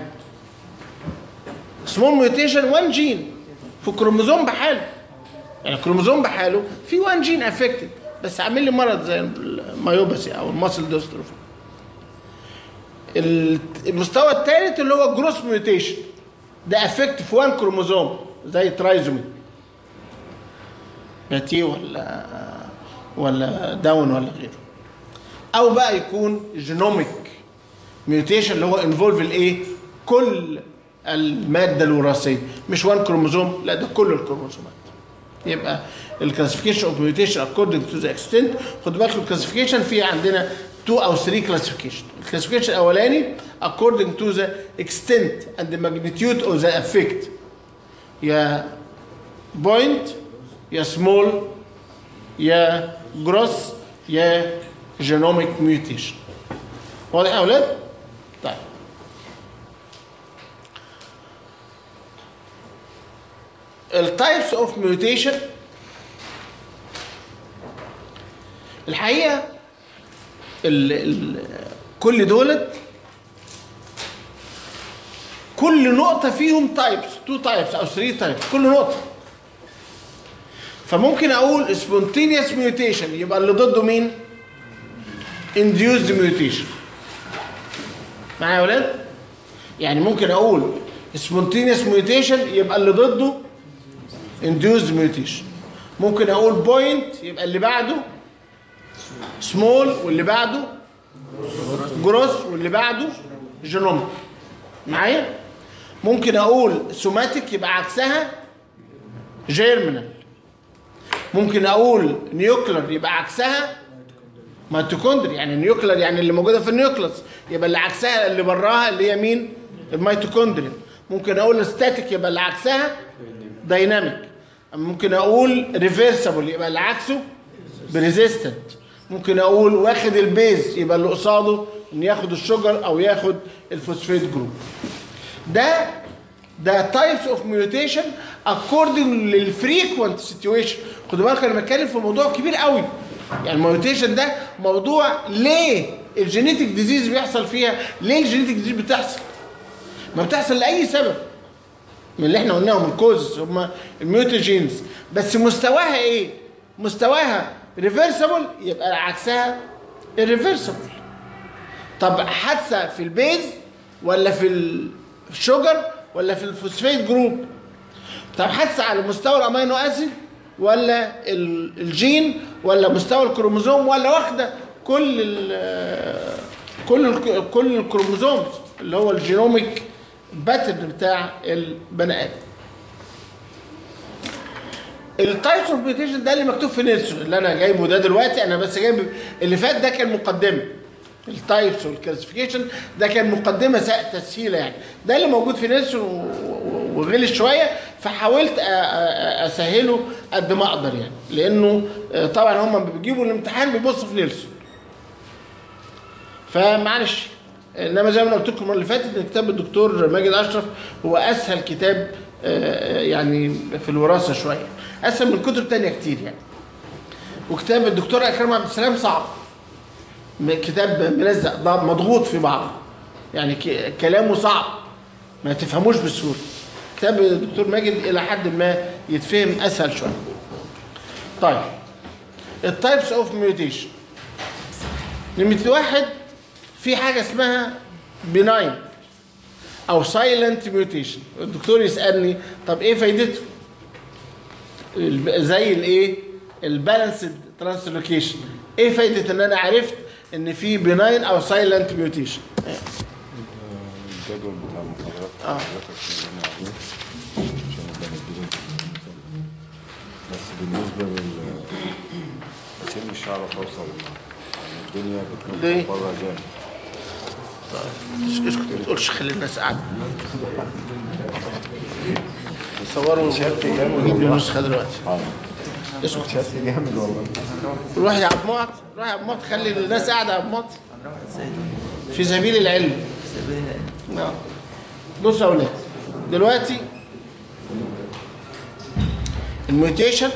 سمول ميوتيشن 1 جين في كروموزوم بحاله يعني الكروموزوم بحاله في 1 جين افكتد بس عامل لي مرض زي المايوباثي او الماسل ديستروفي المستوى الثالث اللي هو جروس ميوتيشن ده افكت في 1 كروموزوم زي ترايزومي باتي ولا ولا داون ولا غيره او بقى يكون جينوميك ميوتيشن اللي هو انفولف الايه كل الماده الوراثيه مش 1 كروموزوم لا ده كل الكروموزومات يبقى الكلاسيفيكيشن اوف ميوتيشن اكوردنج تو ذا اكستنت خد بالك الكلاسيفيكيشن في عندنا 2 او 3 كلاسيفيكيشن الكلاسيفيكيشن الاولاني according to the extent and the magnitude of the effect يا بوينت يا سمول يا جروس يا جينوميك ميوتيشن واضح يا اولاد؟ طيب التايبس اوف ميوتيشن الحقيقه ال ال كل دولت كل نقطة فيهم تايبس تو تايبس أو 3 تايبس كل نقطة فممكن أقول spontaneous mutation يبقى اللي ضده مين؟ induced mutation معايا يا ولاد؟ يعني ممكن أقول spontaneous mutation يبقى اللي ضده induced mutation ممكن أقول point يبقى اللي بعده small واللي بعده جروس واللي بعده جينوميك معايا ممكن اقول سوماتيك يبقى عكسها جيرمينال ممكن اقول نيوكلر يبقى عكسها ميتوكوندري يعني نيوكلر يعني اللي موجوده في النيوكلس يبقى اللي عكسها اللي براها اللي هي مين الميتوكوندريا ممكن اقول ستاتيك يبقى اللي عكسها دايناميك ممكن اقول ريفرسبل يبقى اللي عكسه بريزيستنت ممكن اقول واخد البيز يبقى اللي قصاده ان ياخد الشجر او ياخد الفوسفيت جروب ده ده تايبس اوف ميوتيشن اكوردنج للفريكوينت سيتويشن خدوا بالك انا بتكلم في موضوع كبير قوي يعني الميوتيشن ده موضوع ليه الجينيتك ديزيز بيحصل فيها ليه الجينيتك ديزيز بتحصل ما بتحصل لاي سبب من اللي احنا قلناهم الكوزز هم الميوتوجينز بس مستواها ايه مستواها ريفرسبل يبقى عكسها irreversible طب حادثه في البيز ولا في الشجر ولا في الفوسفيت جروب طب حادثه على مستوى الامينو اسيد ولا ال- الجين ولا مستوى الكروموزوم ولا واخده كل ال كل ال كل الكروموزومز اللي هو الجينوميك باترن بتاع البني ادم التايبس اوف ميوتيشن ده اللي مكتوب في نيلسون اللي انا جايبه ده دلوقتي انا بس جايب اللي فات ده كان مقدمه التايبس والكلاسيفيكيشن ده كان مقدمه سا- تسهيله يعني ده اللي موجود في نيلسون و- و- وغلس شويه فحاولت أ- أ- اسهله قد ما اقدر يعني لانه آه، طبعا هم لما بيجيبوا الامتحان بيبصوا في نيلسون فمعلش انما زي ما انا قلت لكم المره اللي فاتت ان كتاب الدكتور ماجد اشرف هو اسهل كتاب آه، يعني في الوراثه شويه اسهل من كتب تانية كتير يعني وكتاب الدكتور اكرم عبد السلام صعب م- كتاب ملزق ض- مضغوط في بعض يعني ك- كلامه صعب ما تفهموش بسهوله كتاب الدكتور ماجد الى حد ما يتفهم اسهل شويه طيب التايبس اوف ميوتيشن نمرة واحد في حاجة اسمها بناين أو سايلنت ميوتيشن الدكتور يسألني طب إيه فايدته؟ الب- زي الإيه؟ البالانسد ترانسلوكيشن إيه فايدة إن أنا عرفت إن في بناين أو سايلنت ميوتيشن؟ الجدول بتاع المحاضرات آه. حضرتك اللي انا عليه عشان نبقى نديله بس بالنسبه لل عشان مش هعرف اوصل يعني الدنيا ليه؟ بتكون بره جامد اسكت ما تقولش خلي الناس قاعدة صوروا ونجيب لي نسخة دلوقتي اسكت شاتي جامد والله روح يا عبد معط روح يا عبد معط خلي الناس قاعدة يا عبد معط في سبيل العلم نعم بصوا يا اولاد دلوقتي الميوتيشن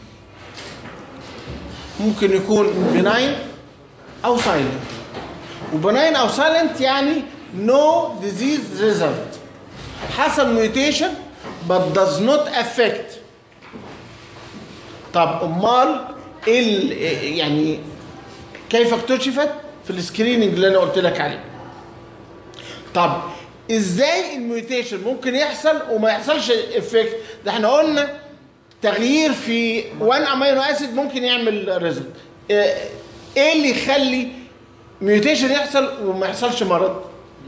ممكن يكون بناين او سايلنت وبناين او سايلنت يعني no disease result حصل ميوتيشن but does not affect طب امال ايه ال- يعني كيف اكتشفت في السكريننج اللي انا قلت لك عليه طب ازاي الميوتيشن ممكن يحصل وما يحصلش افكت ده احنا قلنا تغيير في 1 امينو اسيد ممكن يعمل ريزلت ايه اللي يخلي ميوتيشن يحصل وما يحصلش مرض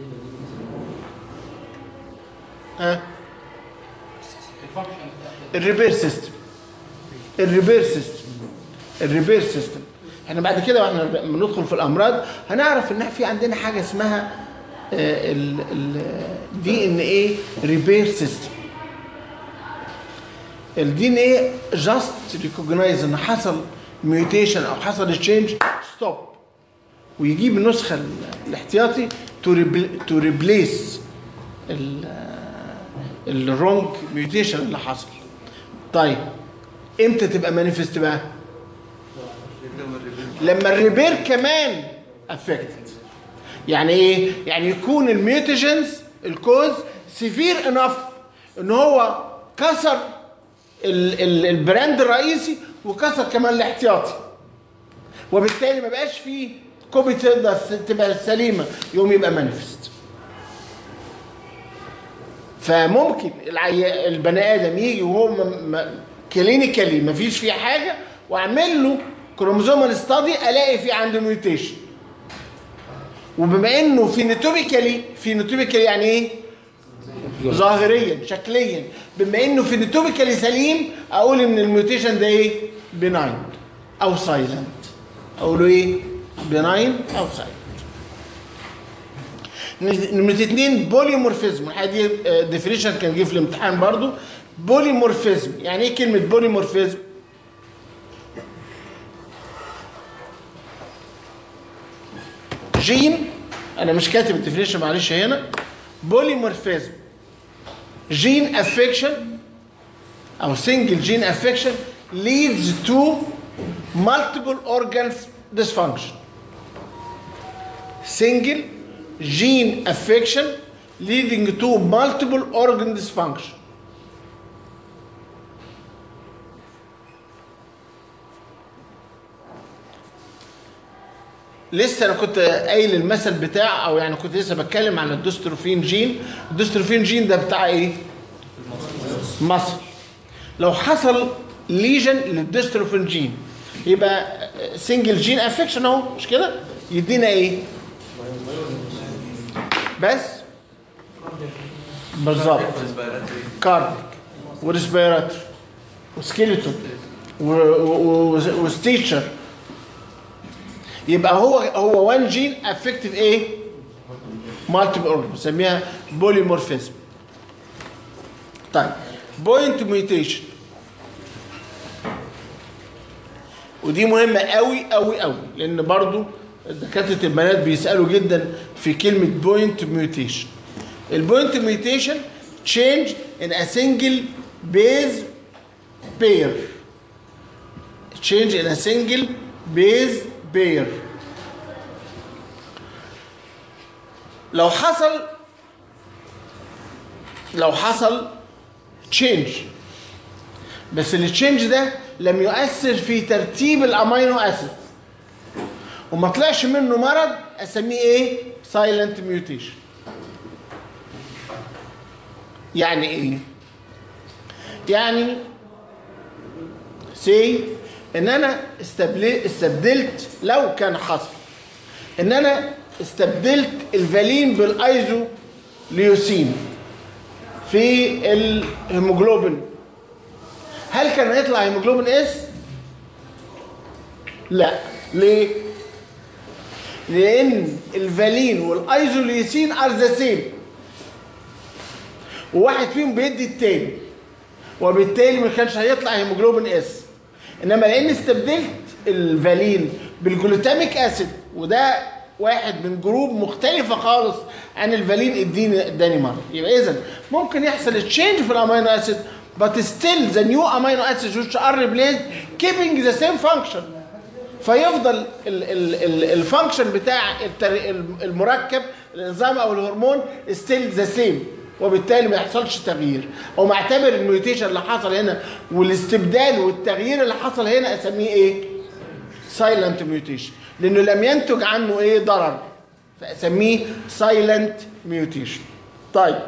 ها الريبير سيستم الريبير سيستم الريبير سيستم احنا بعد كده واحنا بندخل في الامراض هنعرف ان في عندنا حاجه اسمها الدي ان ايه ريبير سيستم الدي ان ايه جاست ريكوجنايز ان حصل ميوتيشن او حصل تشينج ستوب ويجيب النسخه ال- الاحتياطي تو ريبليس الرونج ميوتيشن اللي حصل طيب امتى تبقى مانيفست بقى لما الريبير كمان افكتد يعني ايه يعني يكون الميوتيشنز الكوز سيفير انف ان هو كسر ال ال البراند الرئيسي وكسر كمان الاحتياطي وبالتالي ما بقاش فيه كوبي تقدر تبقى سليمه يوم يبقى مانيفست فممكن العي... البني ادم يجي وهو م... م... كلينيكالي ما فيش فيه حاجه واعمل له كروموزومال ستادي الاقي فيه عنده ميوتيشن وبما انه فينوتوبيكالي فينوتوبيكالي يعني ايه؟ ظاهريا شكليا بما انه فينوتوبيكالي سليم اقول ان الميوتيشن ده ايه؟ بناين او سايلنت اقول له ايه؟ بناين او سايلنت نمرة اتنين بوليمورفيزم الحاجة دي ديفينيشن كان جه في الامتحان برضو بوليمورفيزم يعني ايه كلمة بوليمورفيزم؟ جين انا مش كاتب الديفينيشن معلش هنا بوليمورفيزم جين افكشن او سنجل جين افكشن leads to multiple organs dysfunction single gene affection leading to multiple organ dysfunction لسه انا كنت قايل المثل بتاع او يعني كنت لسه بتكلم على الدوستروفين جين الدوستروفين جين ده بتاع ايه مصل لو حصل ليجن للدوستروفين جين يبقى سنجل جين افكشن اهو مش كده يدينا ايه بس بالظبط كارديك وريسبيراتوري وسكيلتون و- و- و- وستيتشر يبقى هو هو وان جين افكتيف ايه؟ مالتيبل اورجن بنسميها بوليمورفيزم طيب بوينت ميوتيشن ودي مهمه قوي قوي قوي لان برضو دكاتره البنات بيسالوا جدا في كلمه بوينت ميوتيشن البوينت ميوتيشن change in a single base pair change in a single base pair لو حصل لو حصل change بس التشينج ده لم يؤثر في ترتيب الامينو اسيد وما طلعش منه مرض اسميه ايه سايلنت ميوتيشن يعني ايه يعني سي ان انا استبل- استبدلت لو كان حصل ان انا استبدلت الفالين بالايزو ليوسين في الهيموجلوبين هل كان هيطلع هيموجلوبين اس لا ليه لان الفالين والايزوليوسين ار ذا سيم وواحد فيهم بيدي التاني وبالتالي ما كانش هيطلع هيموجلوبين اس انما لان استبدلت الفالين بالجلوتاميك اسيد وده واحد من جروب مختلفه خالص عن الفالين اديني اداني مره يبقى اذا ممكن يحصل تشينج في الامينو اسيد but still the new amino acids which are replaced keeping the same function فيفضل الفانكشن بتاع التر- المركب الانزيم او الهرمون ستيل ذا سيم وبالتالي ما يحصلش تغيير او معتبر الميوتيشن اللي حصل هنا والاستبدال والتغيير اللي حصل هنا اسميه ايه سايلنت ميوتيشن لانه لم ينتج عنه ايه ضرر فاسميه سايلنت ميوتيشن طيب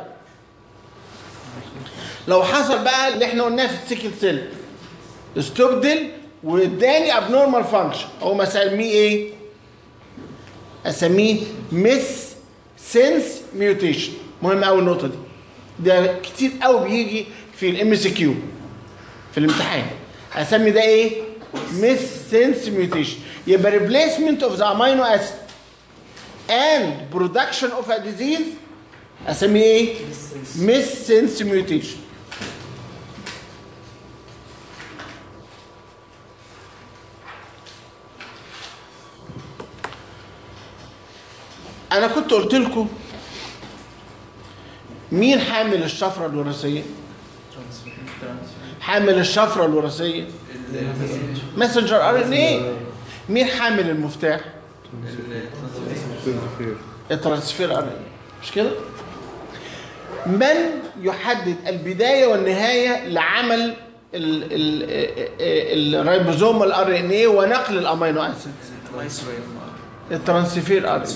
لو حصل بقى اللي احنا قلناه في السيكل سيل استبدل واداني ابنورمال فانكشن او ما اسميه ايه اسميه ميس سنس ميوتيشن مهم قوي النقطه دي ده كتير قوي بيجي في الام سي كيو في الامتحان اسمي ده ايه ميس سنس ميوتيشن يبقى ريبليسمنت اوف ذا امينو اسيد and production of a disease اسميه ايه ميس سنس ميوتيشن انا كنت قلت لكم مين حامل الشفره الوراثيه حامل الشفره الوراثيه ماسنجر ار ان ايه مين حامل المفتاح تنفير الترانسفير ار ان مش كده من يحدد البدايه والنهايه لعمل ال- ال- الريبوزوم الار ان ايه ونقل الامينو اسيدز الترانسفير ار ان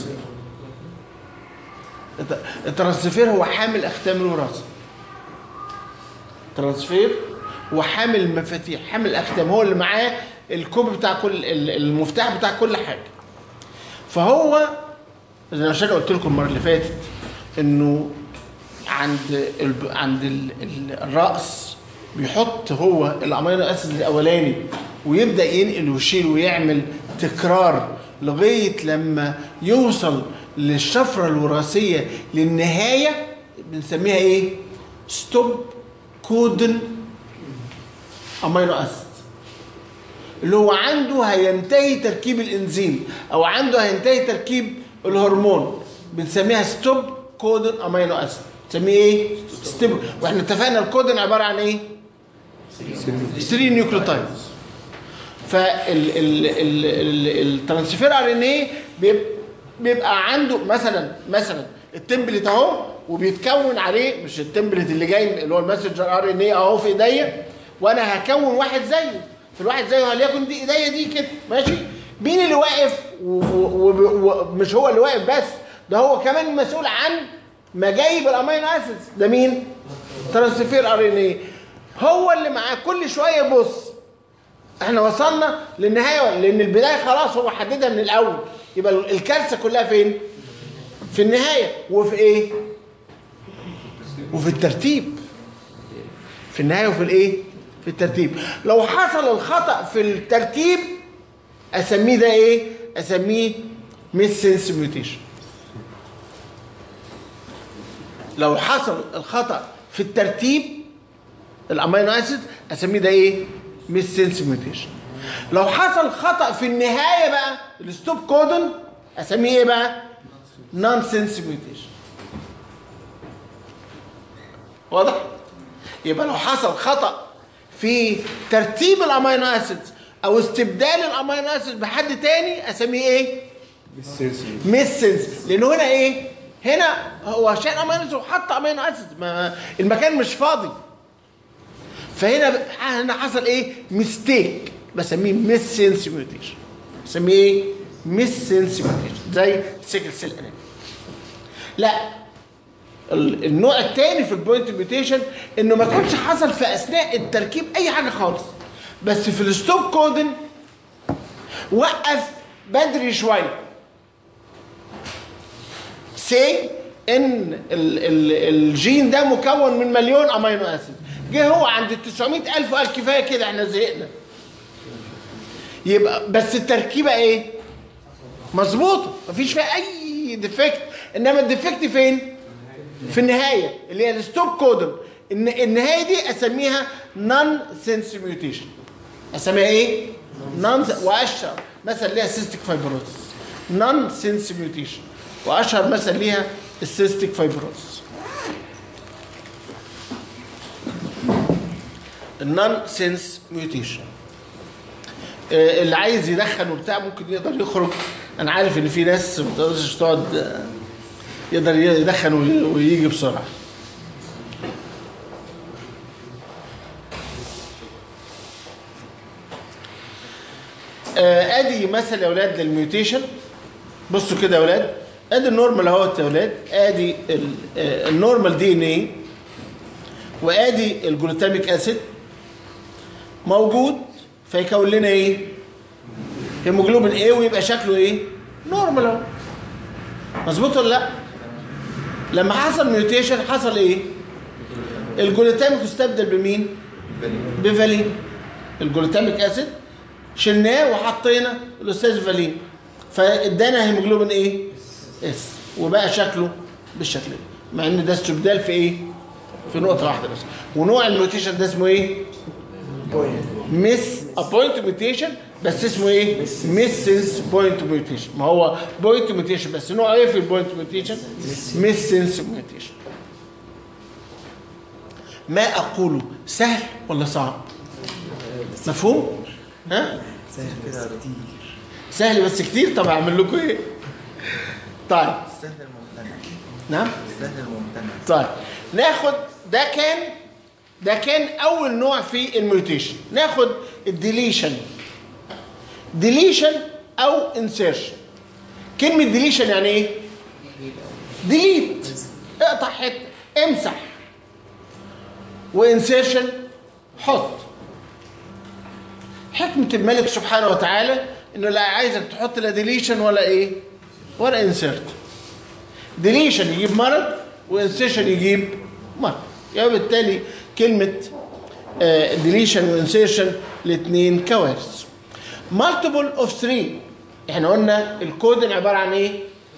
الترانسفير هو حامل اختام الوراثه الترانسفير هو حامل المفاتيح حامل الاختام هو اللي معاه الكوب بتاع كل ال- المفتاح بتاع كل حاجه فهو زي ما قلت لكم المره اللي فاتت انه عند ال... عند ال... ال- الراس بيحط هو الامينو اسيد الاولاني ويبدا ينقل ويشيل ويعمل تكرار لغايه لما يوصل للشفره الوراثيه للنهايه بنسميها ايه؟ ستوب كودن امينو اسيد اللي هو عنده هينتهي تركيب الانزيم او عنده هينتهي تركيب الهرمون بنسميها ستوب كودن امينو اسيد نسميه ايه ستوب واحنا اتفقنا الكودن عباره عن ايه 3 نيوكليوتايدز فالترانسفير ار ان ايه بيبقى عنده مثلا مثلا التمبلت اهو وبيتكون عليه مش التمبلت اللي جاي اللي هو الماسنجر ار ان ايه اهو في ايديا وانا هكون واحد زيه في الواحد زيه وليكن دي ايديا دي كده ماشي مين اللي واقف ومش هو اللي واقف بس ده هو كمان مسؤول عن مجايب الامينو اسيدز ده مين ترانسفير ار ان ايه هو اللي معاه كل شويه يبص احنا وصلنا للنهايه لان البدايه خلاص هو حددها من الاول يبقى الكارثه كلها فين في النهايه وفي ايه وفي الترتيب في النهايه وفي الايه في الترتيب لو حصل الخطا في الترتيب اسميه ده ايه اسميه ميس سنس ميوتيشن لو حصل الخطا في الترتيب الامينو اسيد اسميه ده ايه ميس سنس ميوتيشن لو حصل خطا في النهايه بقى الستوب كودون اسميه ايه بقى نون سنس ميوتيشن واضح يبقى لو حصل خطا في ترتيب الامينو اسيدز او استبدال الامينو اسيد بحد تاني اسميه ايه ميس سنس لانه هنا ايه هنا هو شال امينو اسيد وحط امينو اسيد ما المكان مش فاضي فهنا هنا حصل ايه ميستيك بسميه ميس سنس ميوتيشن بسميه ايه ميس سنس ميوتيشن زي سيكل سيل انيميا لا ال- النوع الثاني في البوينت ميوتيشن انه ما كانش حصل في اثناء التركيب اي حاجه خالص بس في الستوب كودن وقف بدري شويه سي ان ال ال الجين ده مكون من مليون امينو اسيد جه هو عند ال 900 الف وقال كفايه كده احنا زهقنا يبقى بس التركيبه ايه مظبوطه مفيش فيها اي ديفكت انما الديفكت فين في النهايه اللي هي الستوب كودن الن- النهايه دي اسميها نون سنس ميوتيشن اسميها ايه نون واشهر مثل ليها سيستيك فايبروز نون سنس ميوتيشن واشهر مثل ليها السيستيك فايبروز النون سنس ميوتيشن اللي عايز يدخن وبتاع ممكن يقدر يخرج انا عارف ان في ناس ما بتقدرش تقعد آه، يقدر يدخن وي- ويجي بسرعه آه، ادي مثل يا اولاد للميوتيشن بصوا كده يا اولاد ادي النورمال اهوت يا اولاد ادي ال- آه، النورمال دي ان ايه وادي الجلوتاميك اسيد موجود فيكون لنا ايه هيموجلوبين ايه ويبقى شكله ايه نورمال اهو مظبوط ولا لا لما حصل ميوتيشن حصل ايه الجلوتاميك استبدل بمين بفالين الجلوتاميك اسيد شلناه وحطينا الاستاذ فالين فادانا هيموجلوبين ايه اس وبقى شكله بالشكل ده مع ان ده استبدال في ايه في نقطه واحده بس ونوع الميوتيشن ده اسمه ايه ميس ابوينت ميوتيشن بس اسمه ايه ميس سنس بوينت ميوتيشن ما هو بوينت ميوتيشن بس نوعه ايه في البوينت ميوتيشن ميس سنس ميوتيشن ما اقوله سهل ولا صعب مفهوم ها سهل كده كتير سهل بس كتير طب اعمل لكم ايه طيب سهل الممتنع نعم سهل الممتنع طيب ناخد ده كان ده كان اول نوع في الميوتيشن ناخد الديليشن ديليشن او انسيرشن كلمه ديليشن يعني ايه ديليت اقطع حته امسح وانسيرشن حط حكمه الملك سبحانه وتعالى انه لا عايزك تحط لا ديليشن ولا ايه ولا انسيرت ديليشن يجيب مرض وانسيشن يجيب مرض يعني بالتالي كلمة ديليشن وانسيشن الاثنين كوارث مالتيبل اوف 3 احنا قلنا الكودن عبارة عن ايه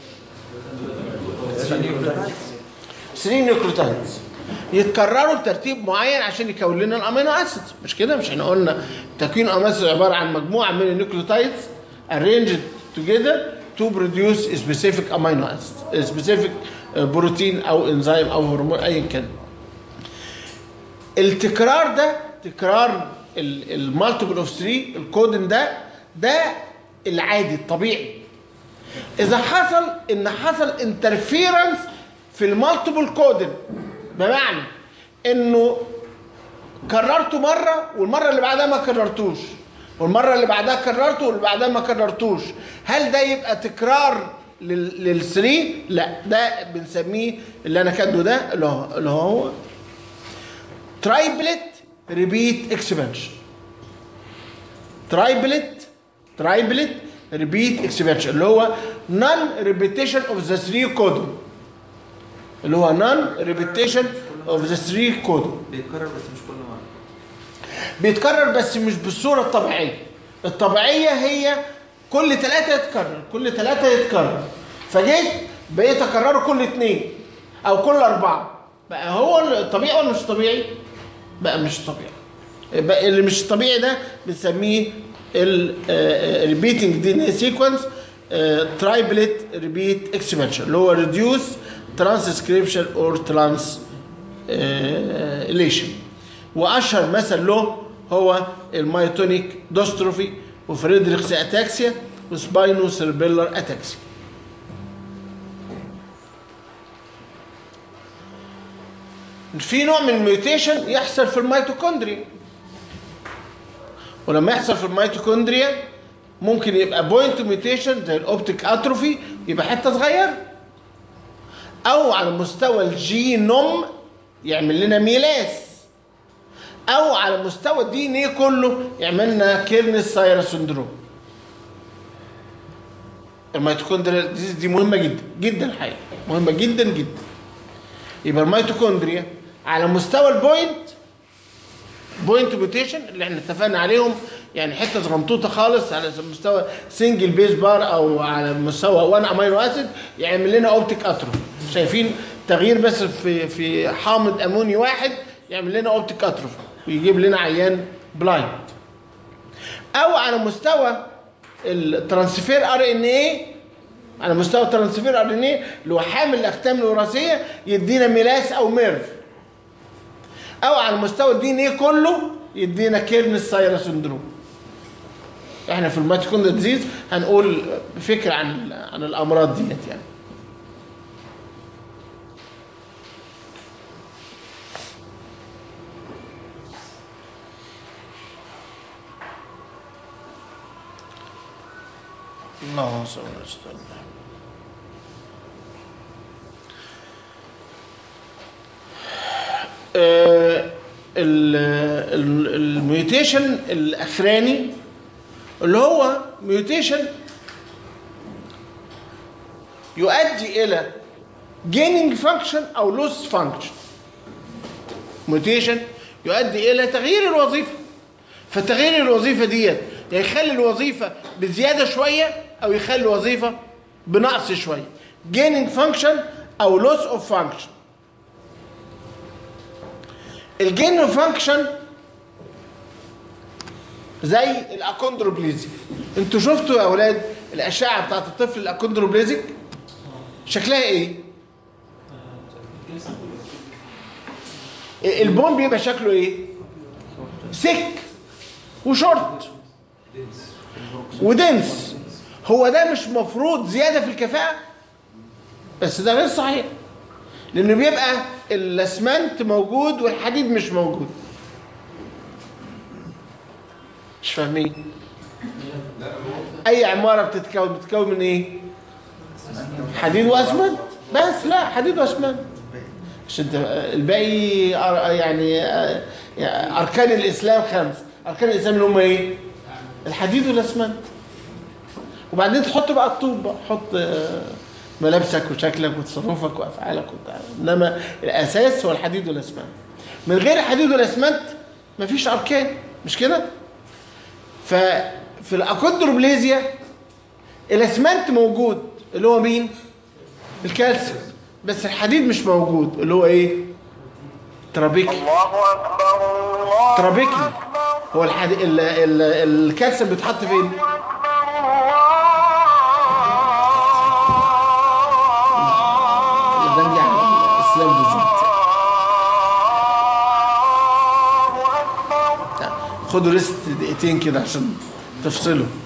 3 نيوكليوتايدز يتكرروا بترتيب معين عشان يكون لنا الامينو اسيد مش كده مش احنا قلنا تكوين الامينو اسيد عباره عن مجموعه من النيوكليوتايدز arranged together to produce a specific amino acid a specific uh, بروتين او انزيم او هرمون ايا كان التكرار ده تكرار المالتيبل اوف 3 الكودن ده ده العادي الطبيعي اذا حصل ان حصل انترفيرنس في المالتيبل كودن بمعنى انه كررته مره والمره اللي بعدها ما كررتوش والمره اللي بعدها كررته واللي بعدها ما كررتوش هل ده يبقى تكرار لل3 لا ده بنسميه اللي انا كاتبه ده اللي هو اللي هو ترايبلت ريبيت اكسبانشن ترايبلت ترايبلت ريبيت اكسبانشن اللي هو نون ريبيتيشن اوف ذا 3 كودون اللي هو نون ريبيتيشن اوف ذا 3 كودون بيتكرر بس مش كل مره بيتكرر بس مش بالصورة الطبيعية الطبيعية هي كل ثلاثة يتكرر كل ثلاثة يتكرر فجيت بقيت أكرره كل اثنين أو كل أربعة بقى هو الطبيعي ولا مش طبيعي؟ بقى مش طبيعي بقى اللي مش طبيعي ده بنسميه الريبيتنج دي ان سيكونس ترايبلت ريبيت اكسبانشن اللي هو ريديوس ترانسكريبشن اور ترانس ليشن واشهر مثل له هو المايتونيك دوستروفي وفريدريكس اتاكسيا وسباينو سيربيلر اتاكسيا في نوع من الميوتيشن يحصل في الميتوكوندريا ولما يحصل في الميتوكوندريا ممكن يبقى بوينت ميوتيشن زي الاوبتيك اتروفي يبقى حته صغيره او على مستوى الجينوم يعمل لنا ميلاس او على مستوى الدي ان ايه كله يعمل لنا كيرنس سايرا سندروم الميتوكوندريا دي, دي مهمه جدا جدا الحقيقه مهمه جدا جدا يبقى الميتوكوندريا على مستوى البوينت بوينت ميوتيشن اللي احنا اتفقنا عليهم يعني حته صغنطوطه خالص على مستوى سنجل بيز بار او على مستوى 1 امينو اسيد يعمل لنا اوبتيك اتروفي شايفين تغيير بس في في حامض اموني واحد يعمل لنا اوبتيك اتروفي ويجيب لنا عيان بلايند او على مستوى الترانسفير ار ان اي على مستوى الترانسفير ار ان اي اللي هو حامل الاختام الوراثيه يدينا ميلاس او ميرف او على مستوى الدي ان ايه كله يدينا كيرنس سايرا سندروم احنا في الميتوكوندريا ديزيز هنقول فكره عن عن الامراض ديت يعني اللهم صل وسلم آه، ال- ال- الميوتيشن الاخراني اللي هو ميوتيشن يؤدي الى gaining function او loss function ميوتيشن يؤدي الى تغيير الوظيفه فتغيير الوظيفه ديت يا يخلي الوظيفه بزياده شويه او يخلي الوظيفه بنقص شويه gaining function او loss of function الجين فانكشن زي الاكوندروبليزيك انتوا شفتوا يا اولاد الاشعه بتاعت الطفل الاكوندروبليزيك شكلها ايه البون بيبقى شكله ايه سك وشورت ودنس هو ده مش مفروض زياده في الكفاءه بس ده غير صحيح لانه بيبقى الاسمنت موجود والحديد مش موجود مش فاهمين اي عماره بتتكون بتتكون من ايه حديد واسمنت بس لا حديد واسمنت عشان انت الباقي أر- يعني يعني اركان الاسلام خمس اركان الاسلام اللي هم ايه الحديد والاسمنت وبعدين تحط بقى الطوب بقى حط آه، ملابسك وشكلك وتصرفك وافعالك وبتاع انما الاساس هو الحديد والاسمنت من غير الحديد والاسمنت مفيش اركان مش كده ففي الاكوندروبليزيا الاسمنت موجود اللي هو مين الكالسيوم بس الحديد مش موجود اللي هو ايه ترابيكي ترابيكي هو الحديد ال... ال... الكالسيوم بيتحط فين ده يعني الاسلام بالظبط خدوا ريست دقيقتين كده عشان تفصلوا